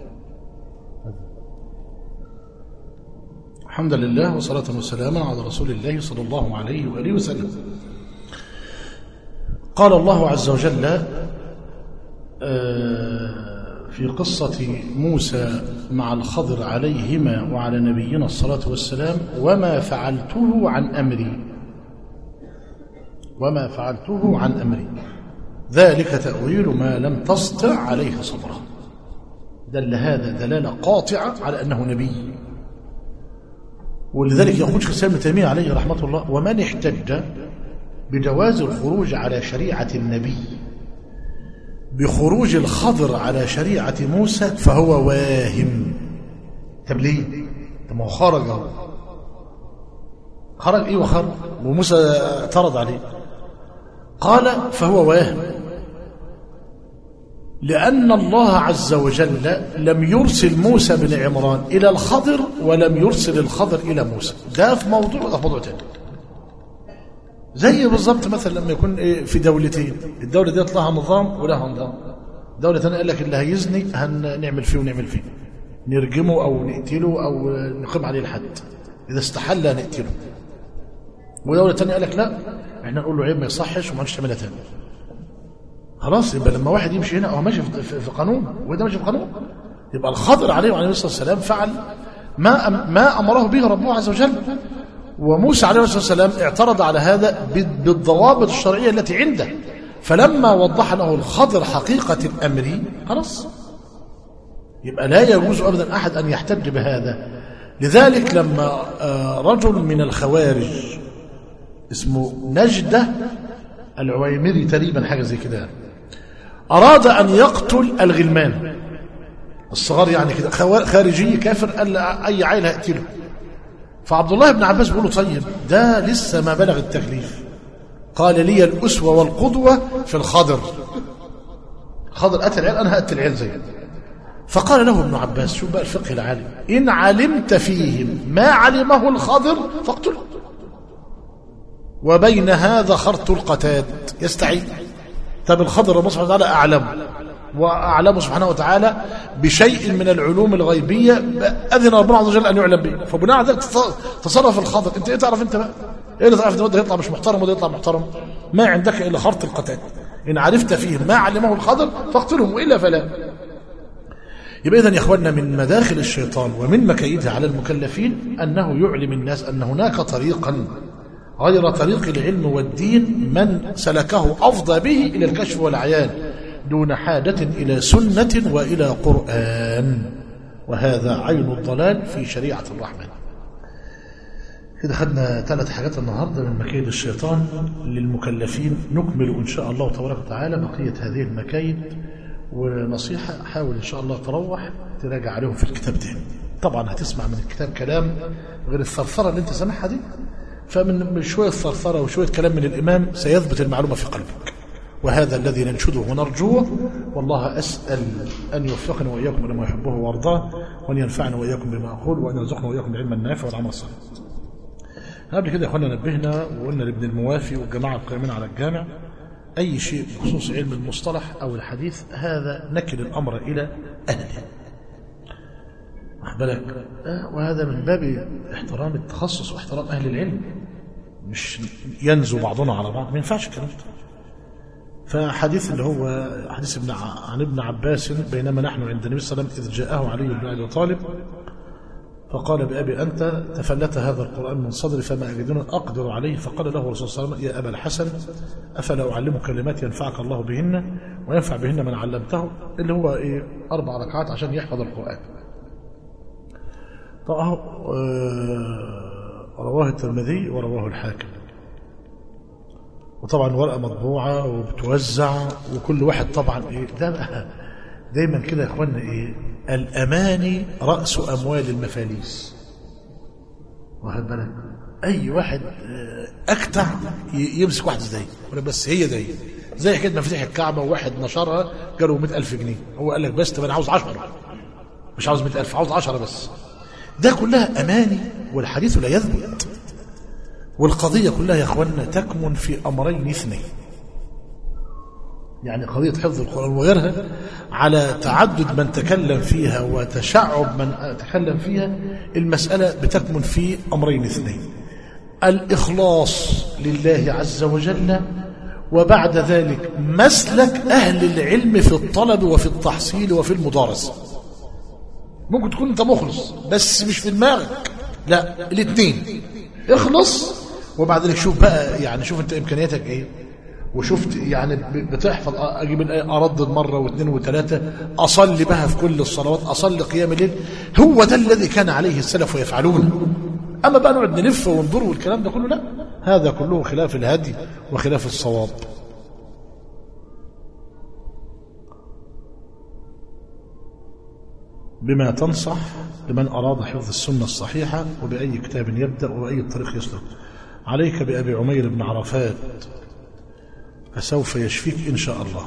الحمد لله وصلاة وسلاما على رسول الله صلى الله عليه وآله وسلم قال الله عز وجل آه، في قصة موسى مع الخضر عليهما وعلى نبينا الصلاة والسلام وما فعلته عن أمري وما فعلته عن أمري ذلك تأويل ما لم تسطع عليه صبرا دل هذا دلالة قاطعة على أنه نبي ولذلك يقول شيخ ابن تيمية عليه رحمة الله ومن احتج بجواز الخروج على شريعة النبي بخروج الخضر على شريعة موسى فهو واهم طب ليه؟ طب ما هو خرج اهو خرج ايه وخرج وموسى اعترض عليه قال فهو واهم لأن الله عز وجل لم يرسل موسى بن عمران إلى الخضر ولم يرسل الخضر إلى موسى ده في موضوع وده في موضوع تاني زي بالظبط مثلا لما يكون إيه في دولتين الدولة دي لها نظام ولها نظام دولة تانية قال لك اللي هيزني هنعمل فيه ونعمل فيه نرجمه أو نقتله أو نقيم عليه الحد إذا استحل نقتله ودولة تانية قال لك لا احنا نقول له عيب ما يصحش وما نعملش تعملها تاني خلاص يبقى لما واحد يمشي هنا هو ماشي في, في قانون وده ماشي في قانون يبقى الخضر عليه وعليه الصلاه والسلام فعل ما ما امره به ربه عز وجل وموسى عليه الصلاه والسلام اعترض على هذا بالضوابط الشرعيه التي عنده فلما وضح له الخضر حقيقه الامر خلاص يبقى لا يجوز ابدا احد ان يحتج بهذا لذلك لما رجل من الخوارج اسمه نجده العويمري تقريبا حاجه زي كده أراد أن يقتل الغلمان الصغار يعني كده خارجي كافر قال أي عيل هقتله فعبد الله بن عباس بيقول له طيب ده لسه ما بلغ التكليف قال لي الأسوة والقدوة في الخضر خضر قتل عيال أنا هقتل عيال زيه فقال له ابن عباس شوف بقى الفقه العالم إن علمت فيهم ما علمه الخضر فاقتله وبين هذا خرط القتاد يستعين طب الخضر ربنا سبحانه وتعالى أعلم وأعلم سبحانه وتعالى بشيء من العلوم الغيبية أذن ربنا عز وجل أن يعلم به فبناء على ذلك تصرف الخضر أنت إيه تعرف أنت بقى إيه اللي تعرف ده يطلع مش محترم وده يطلع محترم ما عندك إلا خرط القتال إن عرفت فيه ما علمه الخضر فاقتلهم وإلا فلا يبقى إذن يا إخواننا من مداخل الشيطان ومن مكايده على المكلفين أنه يعلم الناس أن هناك طريقا غير طريق العلم والدين من سلكه أفضى به إلى الكشف والعيان دون حاجة إلى سنة وإلى قرآن وهذا عين الضلال في شريعة الرحمن كده خدنا ثلاث حاجات النهاردة من مكايد الشيطان للمكلفين نكمل إن شاء الله تبارك وتعالى بقية هذه المكايد ونصيحة حاول إن شاء الله تروح تراجع عليهم في الكتاب تاني طبعا هتسمع من الكتاب كلام غير الثرثرة اللي انت سامعها دي فمن شوية ثرثرة وشوية كلام من الإمام سيثبت المعلومة في قلبك وهذا الذي ننشده ونرجوه والله أسأل أن يوفقنا وإياكم لما يحبه وارضاه وأن ينفعنا وإياكم بما أقول وأن يرزقنا وإياكم العلم النافع والعمل الصالح قبل كده يا اخوانا نبهنا وقلنا لابن الموافي والجماعة القائمين على الجامع أي شيء بخصوص علم المصطلح أو الحديث هذا نكل الأمر إلى أهله واخد بالك وهذا من باب احترام التخصص واحترام أهل العلم مش ينزو بعضنا على بعض ما ينفعش الكلام ده فحديث اللي هو حديث ابن عن ابن عباس بينما نحن عند النبي صلى الله عليه وسلم إذ جاءه علي بن أبي طالب فقال بأبي أنت تفلت هذا القرآن من صدري فما أجدون أقدر عليه فقال له الرسول صلى الله عليه وسلم يا أبا الحسن أفلا أعلمك كلمات ينفعك الله بهن وينفع بهن من علمته اللي هو إيه أربع ركعات عشان يحفظ القرآن طبعا رواه الترمذي ورواه الحاكم وطبعا ورقة مطبوعة وبتوزع وكل واحد طبعا إيه ده دايما كده يا اخوانا ايه الاماني راس اموال المفاليس واخد بالك اي واحد اكتع يمسك واحده زي ولا بس هي دي زي حكايه مفاتيح الكعبه وواحد نشرها جاله 100000 جنيه هو قال لك بس طب انا عاوز 10 مش عاوز 100000 عاوز 10 بس ده كلها اماني والحديث لا يثبت والقضية كلها يا أخوانا تكمن في أمرين اثنين يعني قضية حفظ القرآن وغيرها على تعدد من تكلم فيها وتشعب من تكلم فيها المسألة بتكمن في أمرين اثنين الإخلاص لله عز وجل وبعد ذلك مسلك أهل العلم في الطلب وفي التحصيل وفي المدارسة ممكن تكون أنت مخلص بس مش في دماغك لا الاثنين اخلص وبعد ذلك شوف بقى يعني شوف انت امكانياتك ايه وشفت يعني بتحفظ اجيب الايه اردد مره واثنين وثلاثه اصلي بها في كل الصلوات اصلي قيام الليل هو ده الذي كان عليه السلف يفعلونه اما بقى نقعد نلف وندور والكلام ده كله لا هذا كله خلاف الهدي وخلاف الصواب بما تنصح لمن أراد حفظ السنة الصحيحة وبأي كتاب يبدأ وبأي طريق يسلك عليك بأبي عمير بن عرفات فسوف يشفيك إن شاء الله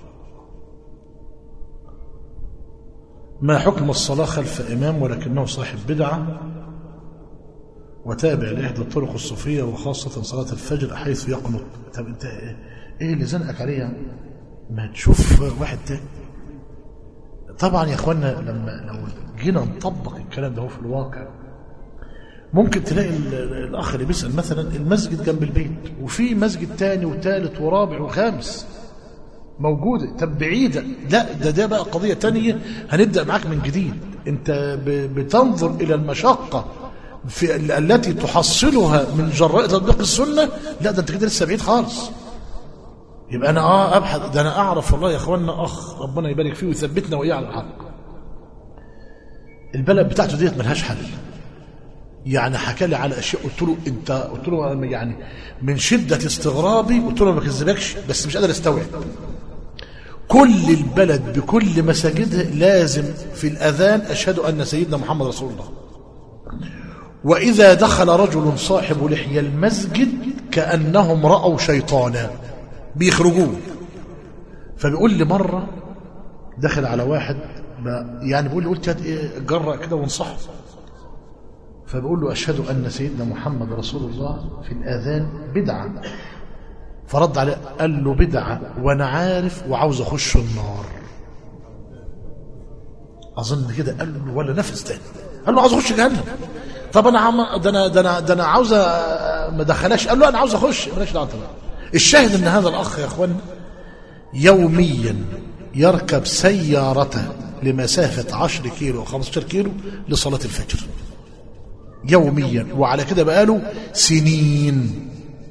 ما حكم الصلاة خلف إمام ولكنه صاحب بدعة وتابع لإحدى الطرق الصوفية وخاصة صلاة الفجر حيث يقنط طب أنت إيه اللي زنقك عليه يعني؟ ما تشوف واحد تاني طبعا يا اخوانا لما لو جينا نطبق الكلام ده في الواقع ممكن تلاقي الاخ اللي بيسال مثلا المسجد جنب البيت وفي مسجد تاني وثالث ورابع وخامس موجوده طب بعيده لا ده ده بقى قضيه تانية هنبدا معاك من جديد انت بتنظر الى المشقه في التي تحصلها من جراء تطبيق السنه لا ده انت كده لسه بعيد خالص يبقى انا اه ابحث ده انا اعرف والله يا اخوانا اخ ربنا يبارك فيه ويثبتنا واياه على الحق البلد بتاعته ديت ملهاش حل يعني حكى لي على اشياء قلت له انت قلت له يعني من شده استغرابي قلت له ما بكذبكش بس مش قادر استوعب كل البلد بكل مساجدها لازم في الاذان اشهد ان سيدنا محمد رسول الله واذا دخل رجل صاحب لحيه المسجد كانهم راوا شيطانا بيخرجوه فبيقول لي مرة دخل على واحد يعني بيقول لي قلت ايه جرأ كده وانصحه فبقول له أشهد أن سيدنا محمد رسول الله في الآذان بدعة فرد عليه قال له بدعة وأنا عارف وعاوز أخش النار أظن كده قال له ولا نفس تاني قال له عاوز أخش جهنم طب أنا عم ده أنا ده أنا ده أنا عاوز ما دخلاش قال له أنا عاوز أخش ماليش دعوة الشاهد ان هذا الاخ يا اخوان يوميا يركب سيارته لمسافة 10 كيلو أو 15 كيلو لصلاة الفجر يوميا وعلى كده بقاله سنين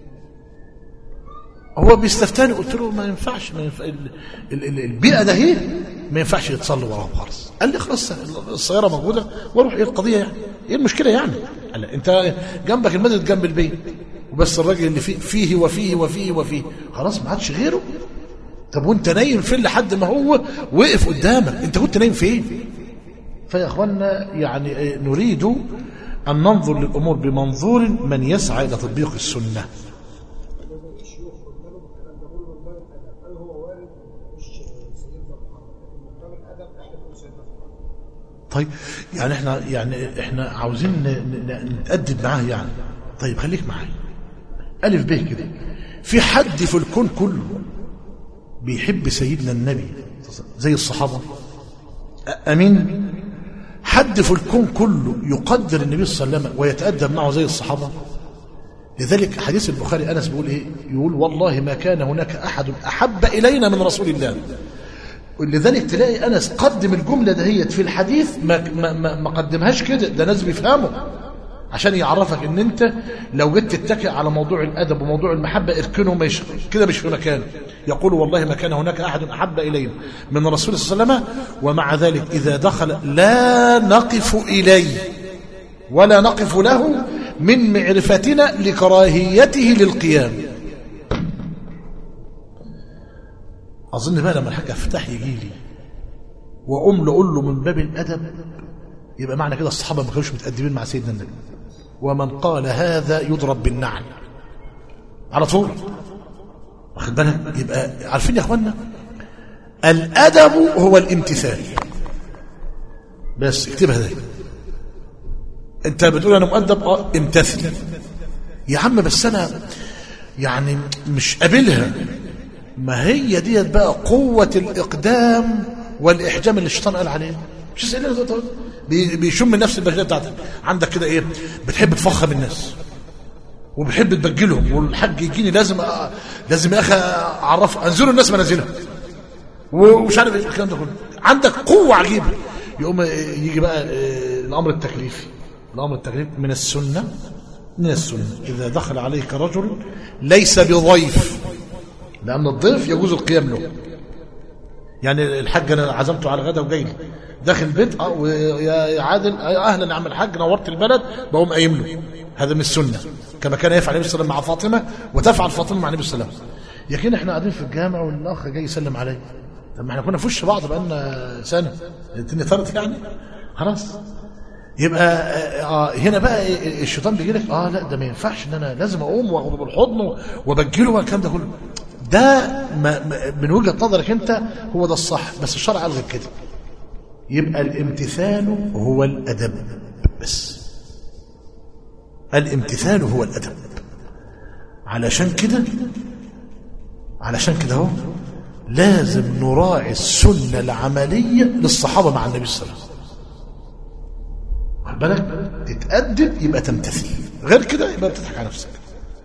هو بيستفتاني قلت له ما ينفعش ما ينفع ال ال ال البيئة ده هي ما ينفعش يتصلوا وراهم خالص قال لي خلاص السيارة موجودة واروح ايه القضية يعني ايه المشكلة يعني قال لي انت جنبك المسجد جنب البيت وبس الراجل اللي فيه, فيه وفيه وفيه وفيه خلاص ما عادش غيره طب وانت نايم فين لحد ما هو وقف قدامك انت كنت نايم فين فيا اخوانا يعني نريد ان ننظر للامور بمنظور من يسعى الى تطبيق السنه طيب يعني احنا يعني احنا عاوزين نتأدب معاه يعني طيب خليك معايا ألف به كده في حد في الكون كله بيحب سيدنا النبي زي الصحابة أمين حد في الكون كله يقدر النبي صلى الله عليه وسلم ويتأدب معه زي الصحابة لذلك حديث البخاري أنس بيقول إيه يقول والله ما كان هناك أحد أحب إلينا من رسول الله ولذلك تلاقي أنس قدم الجملة دهيت في الحديث ما, ما, ما, ما قدمهاش كده ده ناس بيفهموا عشان يعرفك ان انت لو جيت تتكئ على موضوع الادب وموضوع المحبه اركنه مش كده مش في مكانه يقول والله ما كان هناك احد احب الينا من الرسول صلى الله عليه وسلم ومع ذلك اذا دخل لا نقف اليه ولا نقف له من معرفتنا لكراهيته للقيام اظن بقى لما الحاج فتح يجي لي واقوم له اقول له من باب الادب يبقى معنى كده الصحابه ما كانوش متادبين مع سيدنا النبي ومن قال هذا يضرب بالنعل على طول واخد بالك يبقى عارفين يا اخوانا الادب هو الامتثال بس اكتبها دايما انت بتقول انا مؤدب اه امتثل يا عم بس انا يعني مش قابلها ما هي ديت بقى قوة الإقدام والإحجام اللي الشيطان قال عليه مش سيدنا ده بي- بيشم نفس البشرية بتاعتك عندك كده إيه بتحب تفخم الناس وبحب تبجلهم والحج يجيني لازم أ... لازم يا أخي أعرف أنزلوا الناس منازلها ومش عارف ايه الكلام ده كله عندك قوة عجيبة يقوم يجي بقى آه، الأمر التكليفي الأمر التكليفي من السنة من السنة إذا دخل عليك رجل ليس بضيف لأن الضيف يجوز القيام له يعني الحاج أنا عزمته على غدا وجاي لي داخل البيت اه ويا يا عادل آه، اهلا يا عم الحاج نورت البلد بقوم قايم له هذا من السنه كما كان يفعل النبي صلى الله عليه وسلم مع فاطمه وتفعل فاطمه مع النبي صلى الله عليه وسلم لكن احنا قاعدين في الجامع والاخ جاي يسلم علي طب ما احنا كنا في وش بعض بقالنا سنه الدنيا طارت يعني خلاص يبقى آه، آه هنا بقى إيه، الشيطان بيجي لك اه لا ده ما ينفعش ان انا لازم اقوم واخده بالحضن وابجله والكلام ده كله ده ما ما- من وجهه نظرك انت هو ده الصح بس الشرع قال غير كده يبقى الامتثال هو الادب بس الامتثال هو الادب علشان كده علشان كده اهو لازم نراعي السنه العمليه للصحابه مع النبي صلى الله عليه وسلم واخد بالك تتأدب يبقى تمتثل غير كده يبقى بتضحك على نفسك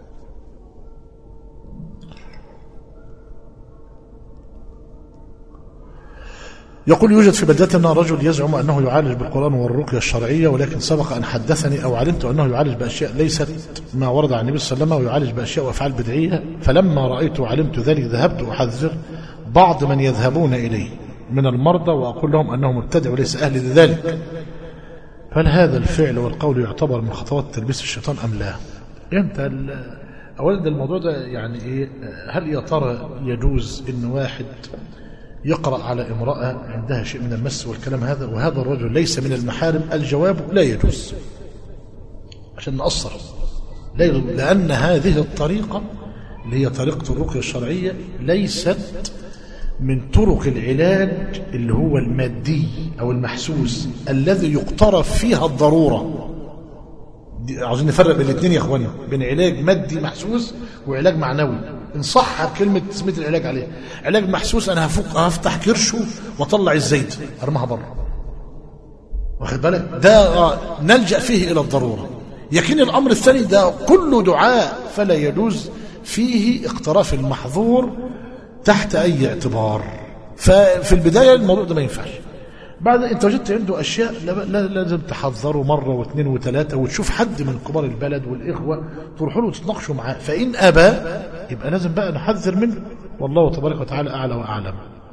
يقول يوجد في بلدتنا رجل يزعم أنه يعالج بالقرآن والرقية الشرعية ولكن سبق أن حدثني أو علمت أنه يعالج بأشياء ليست ما ورد عن النبي صلى الله عليه وسلم ويعالج بأشياء وأفعال بدعية فلما رأيت وعلمت ذلك ذهبت أحذر بعض من يذهبون إليه من المرضى وأقول لهم أنه مبتدع وليس أهل لذلك فهل هذا الفعل والقول يعتبر من خطوات تلبيس الشيطان أم لا انت ال- اولا ده الموضوع ده يعني ايه هل يا ترى يجوز ان واحد يقرأ على امرأة عندها شيء من المس والكلام هذا وهذا الرجل ليس من المحارم الجواب لا يجوز عشان نقصر لا يجوز لأن هذه الطريقة اللي هي طريقة الرقية الشرعية ليست من طرق العلاج اللي هو المادي أو المحسوس الذي يقترف فيها الضرورة دي- عاوزين نفرق بين الاثنين يا اخوانا بين علاج مادي محسوس وعلاج معنوي ان صح بكلمه تسميه العلاج عليه علاج محسوس انا هفك هفتح كرشه واطلع الزيت ارميها بره واخد بالك ده آه، نلجا فيه الى الضروره لكن الامر الثاني ده كله دعاء فلا يجوز فيه اقتراف المحظور تحت اي اعتبار ففي البدايه الموضوع ده ما ينفعش بعد انت وجدت عنده اشياء لا- لا- لازم تحذره مره واثنين وثلاثه وتشوف حد من كبار البلد والاخوه تروحوا له وتتناقشوا معاه فان ابى يبقى لازم بقى نحذر منه والله تبارك وتعالى اعلى واعلم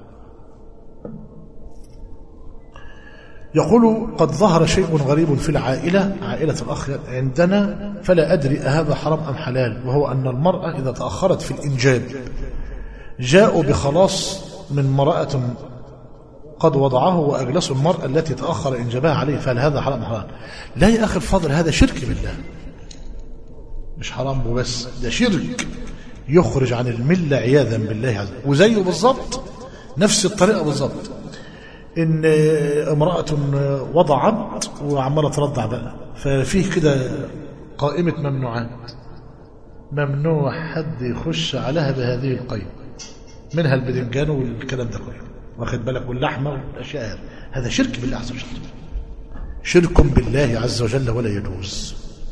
يقول قد ظهر شيء غريب في العائلة عائلة الأخ عندنا فلا أدري أهذا حرام أم حلال وهو أن المرأة إذا تأخرت في الإنجاب جاءوا بخلاص من امرأة قد وضعه وأجلسوا المرأة التي تأخر إنجابها عليه فهل هذا حرام أم حلال لا يا أخي الفضل هذا شرك بالله مش حرام وبس ده شرك يخرج عن الملة عياذا بالله عز وجل وزيه بالظبط نفس الطريقة بالظبط ان امرأة وضعت وعمالة ترضع بقى ففيه كده قائمة ممنوعات ممنوع حد يخش عليها بهذه القيمة منها البدنجان والكلام ده كله واخد بالك واللحمة والأشياء هذه هذا شرك بالله عز وجل شرك بالله عز وجل ولا يجوز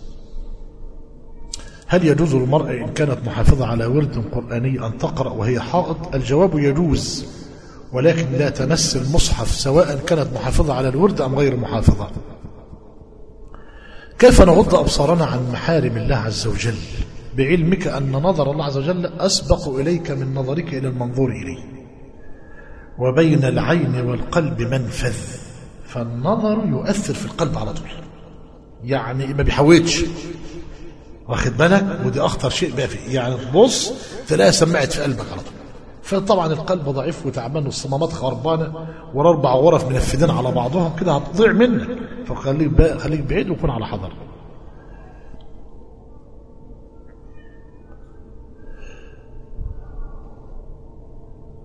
هل يجوز للمرأة إن كانت محافظة على ورد قرآني أن تقرأ وهي حائض الجواب يجوز ولكن لا تمس المصحف سواء كانت محافظة على الورد أم غير محافظة كيف نغض أبصارنا عن محارم الله عز وجل بعلمك أن نظر الله عز وجل أسبق إليك من نظرك إلى المنظور إليه وبين العين والقلب منفذ فالنظر يؤثر في القلب على طول يعني ما بيحوتش واخد بالك ودي أخطر شيء بقى فيه يعني تبص تلاقيها سمعت في قلبك على طول فطبعا القلب ضعيف وتعبان والصمامات خربانه ورا اربع غرف منفذين على بعضهم كده هتضيع منك فخليك بقى خليك بعيد وكن على حذر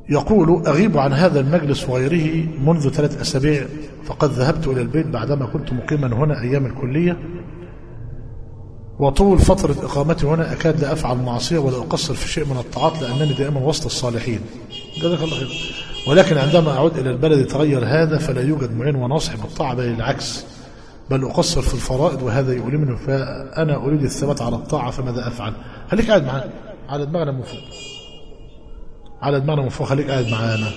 يقول أغيب عن هذا المجلس وغيره منذ ثلاث أسابيع فقد ذهبت إلى البيت بعدما كنت مقيما هنا أيام الكلية وطول فترة إقامتي هنا أكاد لا أفعل معصية ولا أقصر في شيء من الطاعات لأنني دائما وسط الصالحين جزاك الله خير ولكن عندما أعود إلى البلد يتغير هذا فلا يوجد معين وناصح بالطاعة بل العكس بل أقصر في الفرائض وهذا يؤلمني فأنا أريد الثبات على الطاعة فماذا أفعل خليك قاعد معانا على دماغنا من فوق على دماغنا من فوق خليك قاعد معانا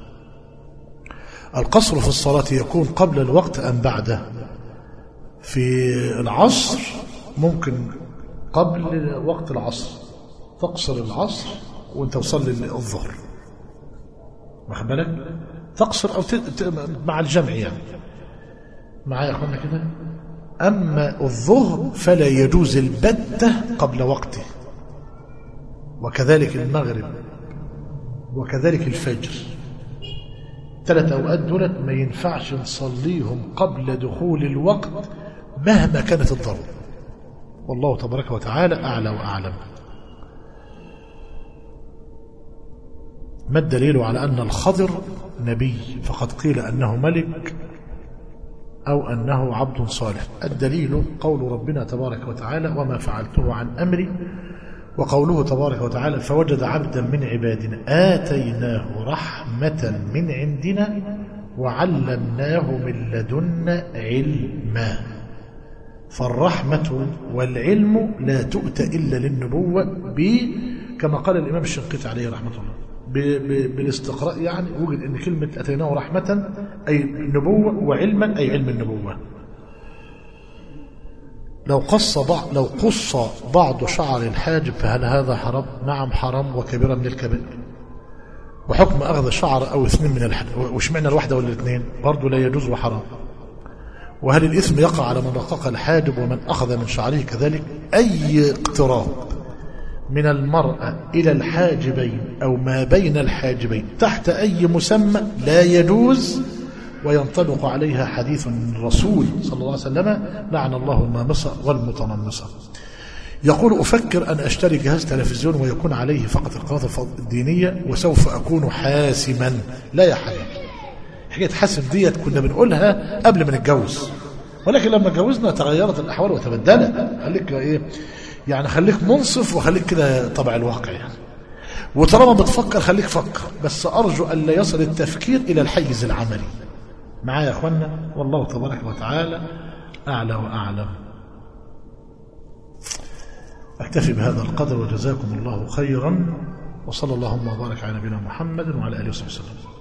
القصر في الصلاة يكون قبل الوقت أم بعده في العصر ممكن قبل وقت العصر تقصر العصر وانت تصلي الظهر واخد بالك تقصر او ت... ت... مع الجمع يعني معايا يا اخوانا كده اما الظهر فلا يجوز البتة قبل وقته وكذلك المغرب وكذلك الفجر ثلاث اوقات دولت ما ينفعش نصليهم قبل دخول الوقت مهما كانت الضروره والله تبارك وتعالى أعلى وأعلم ما الدليل على أن الخضر نبي فقد قيل أنه ملك أو أنه عبد صالح الدليل قول ربنا تبارك وتعالى وما فعلته عن أمري وقوله تبارك وتعالى فوجد عبدا من عبادنا آتيناه رحمة من عندنا وعلمناه من لدنا علما فالرحمة والعلم لا تؤتى إلا للنبوة ب كما قال الإمام الشنقيطي عليه رحمة الله ب ب بالاستقراء يعني وجد أن كلمة أتيناه رحمة أي نبوة وعلما أي علم النبوة لو قص بعض لو قص بعض شعر الحاجب فهل هذا حرام؟ نعم حرام وكبيرة من الكبائر وحكم أخذ شعر أو اثنين من الحاجب واشمعنى الواحدة ولا الاثنين برضه لا يجوز وحرام وهل الإثم يقع على من رقق الحاجب ومن أخذ من شعره كذلك أي اقتراب من المرأة إلى الحاجبين أو ما بين الحاجبين تحت أي مسمى لا يجوز وينطبق عليها حديث الرسول صلى الله عليه وسلم لعن الله النامصة والمتنمصة يقول أفكر أن أشتري جهاز تلفزيون ويكون عليه فقط القناة الدينية وسوف أكون حاسما لا يا حبيبي حكاية حاسم ديت كنا بنقولها قبل ما نتجوز ولكن لما اتجوزنا تغيرت الأحوال وتبدلت خليك إيه يعني خليك منصف وخليك كده طبع الواقع يعني وطالما بتفكر خليك فكر بس أرجو أن لا يصل التفكير إلى الحيز العملي معايا يا أخوانا والله تبارك وتعالى أعلى وأعلم أكتفي بهذا القدر وجزاكم الله خيرا وصلى اللهم وبارك على نبينا محمد وعلى آله وصحبه وسلم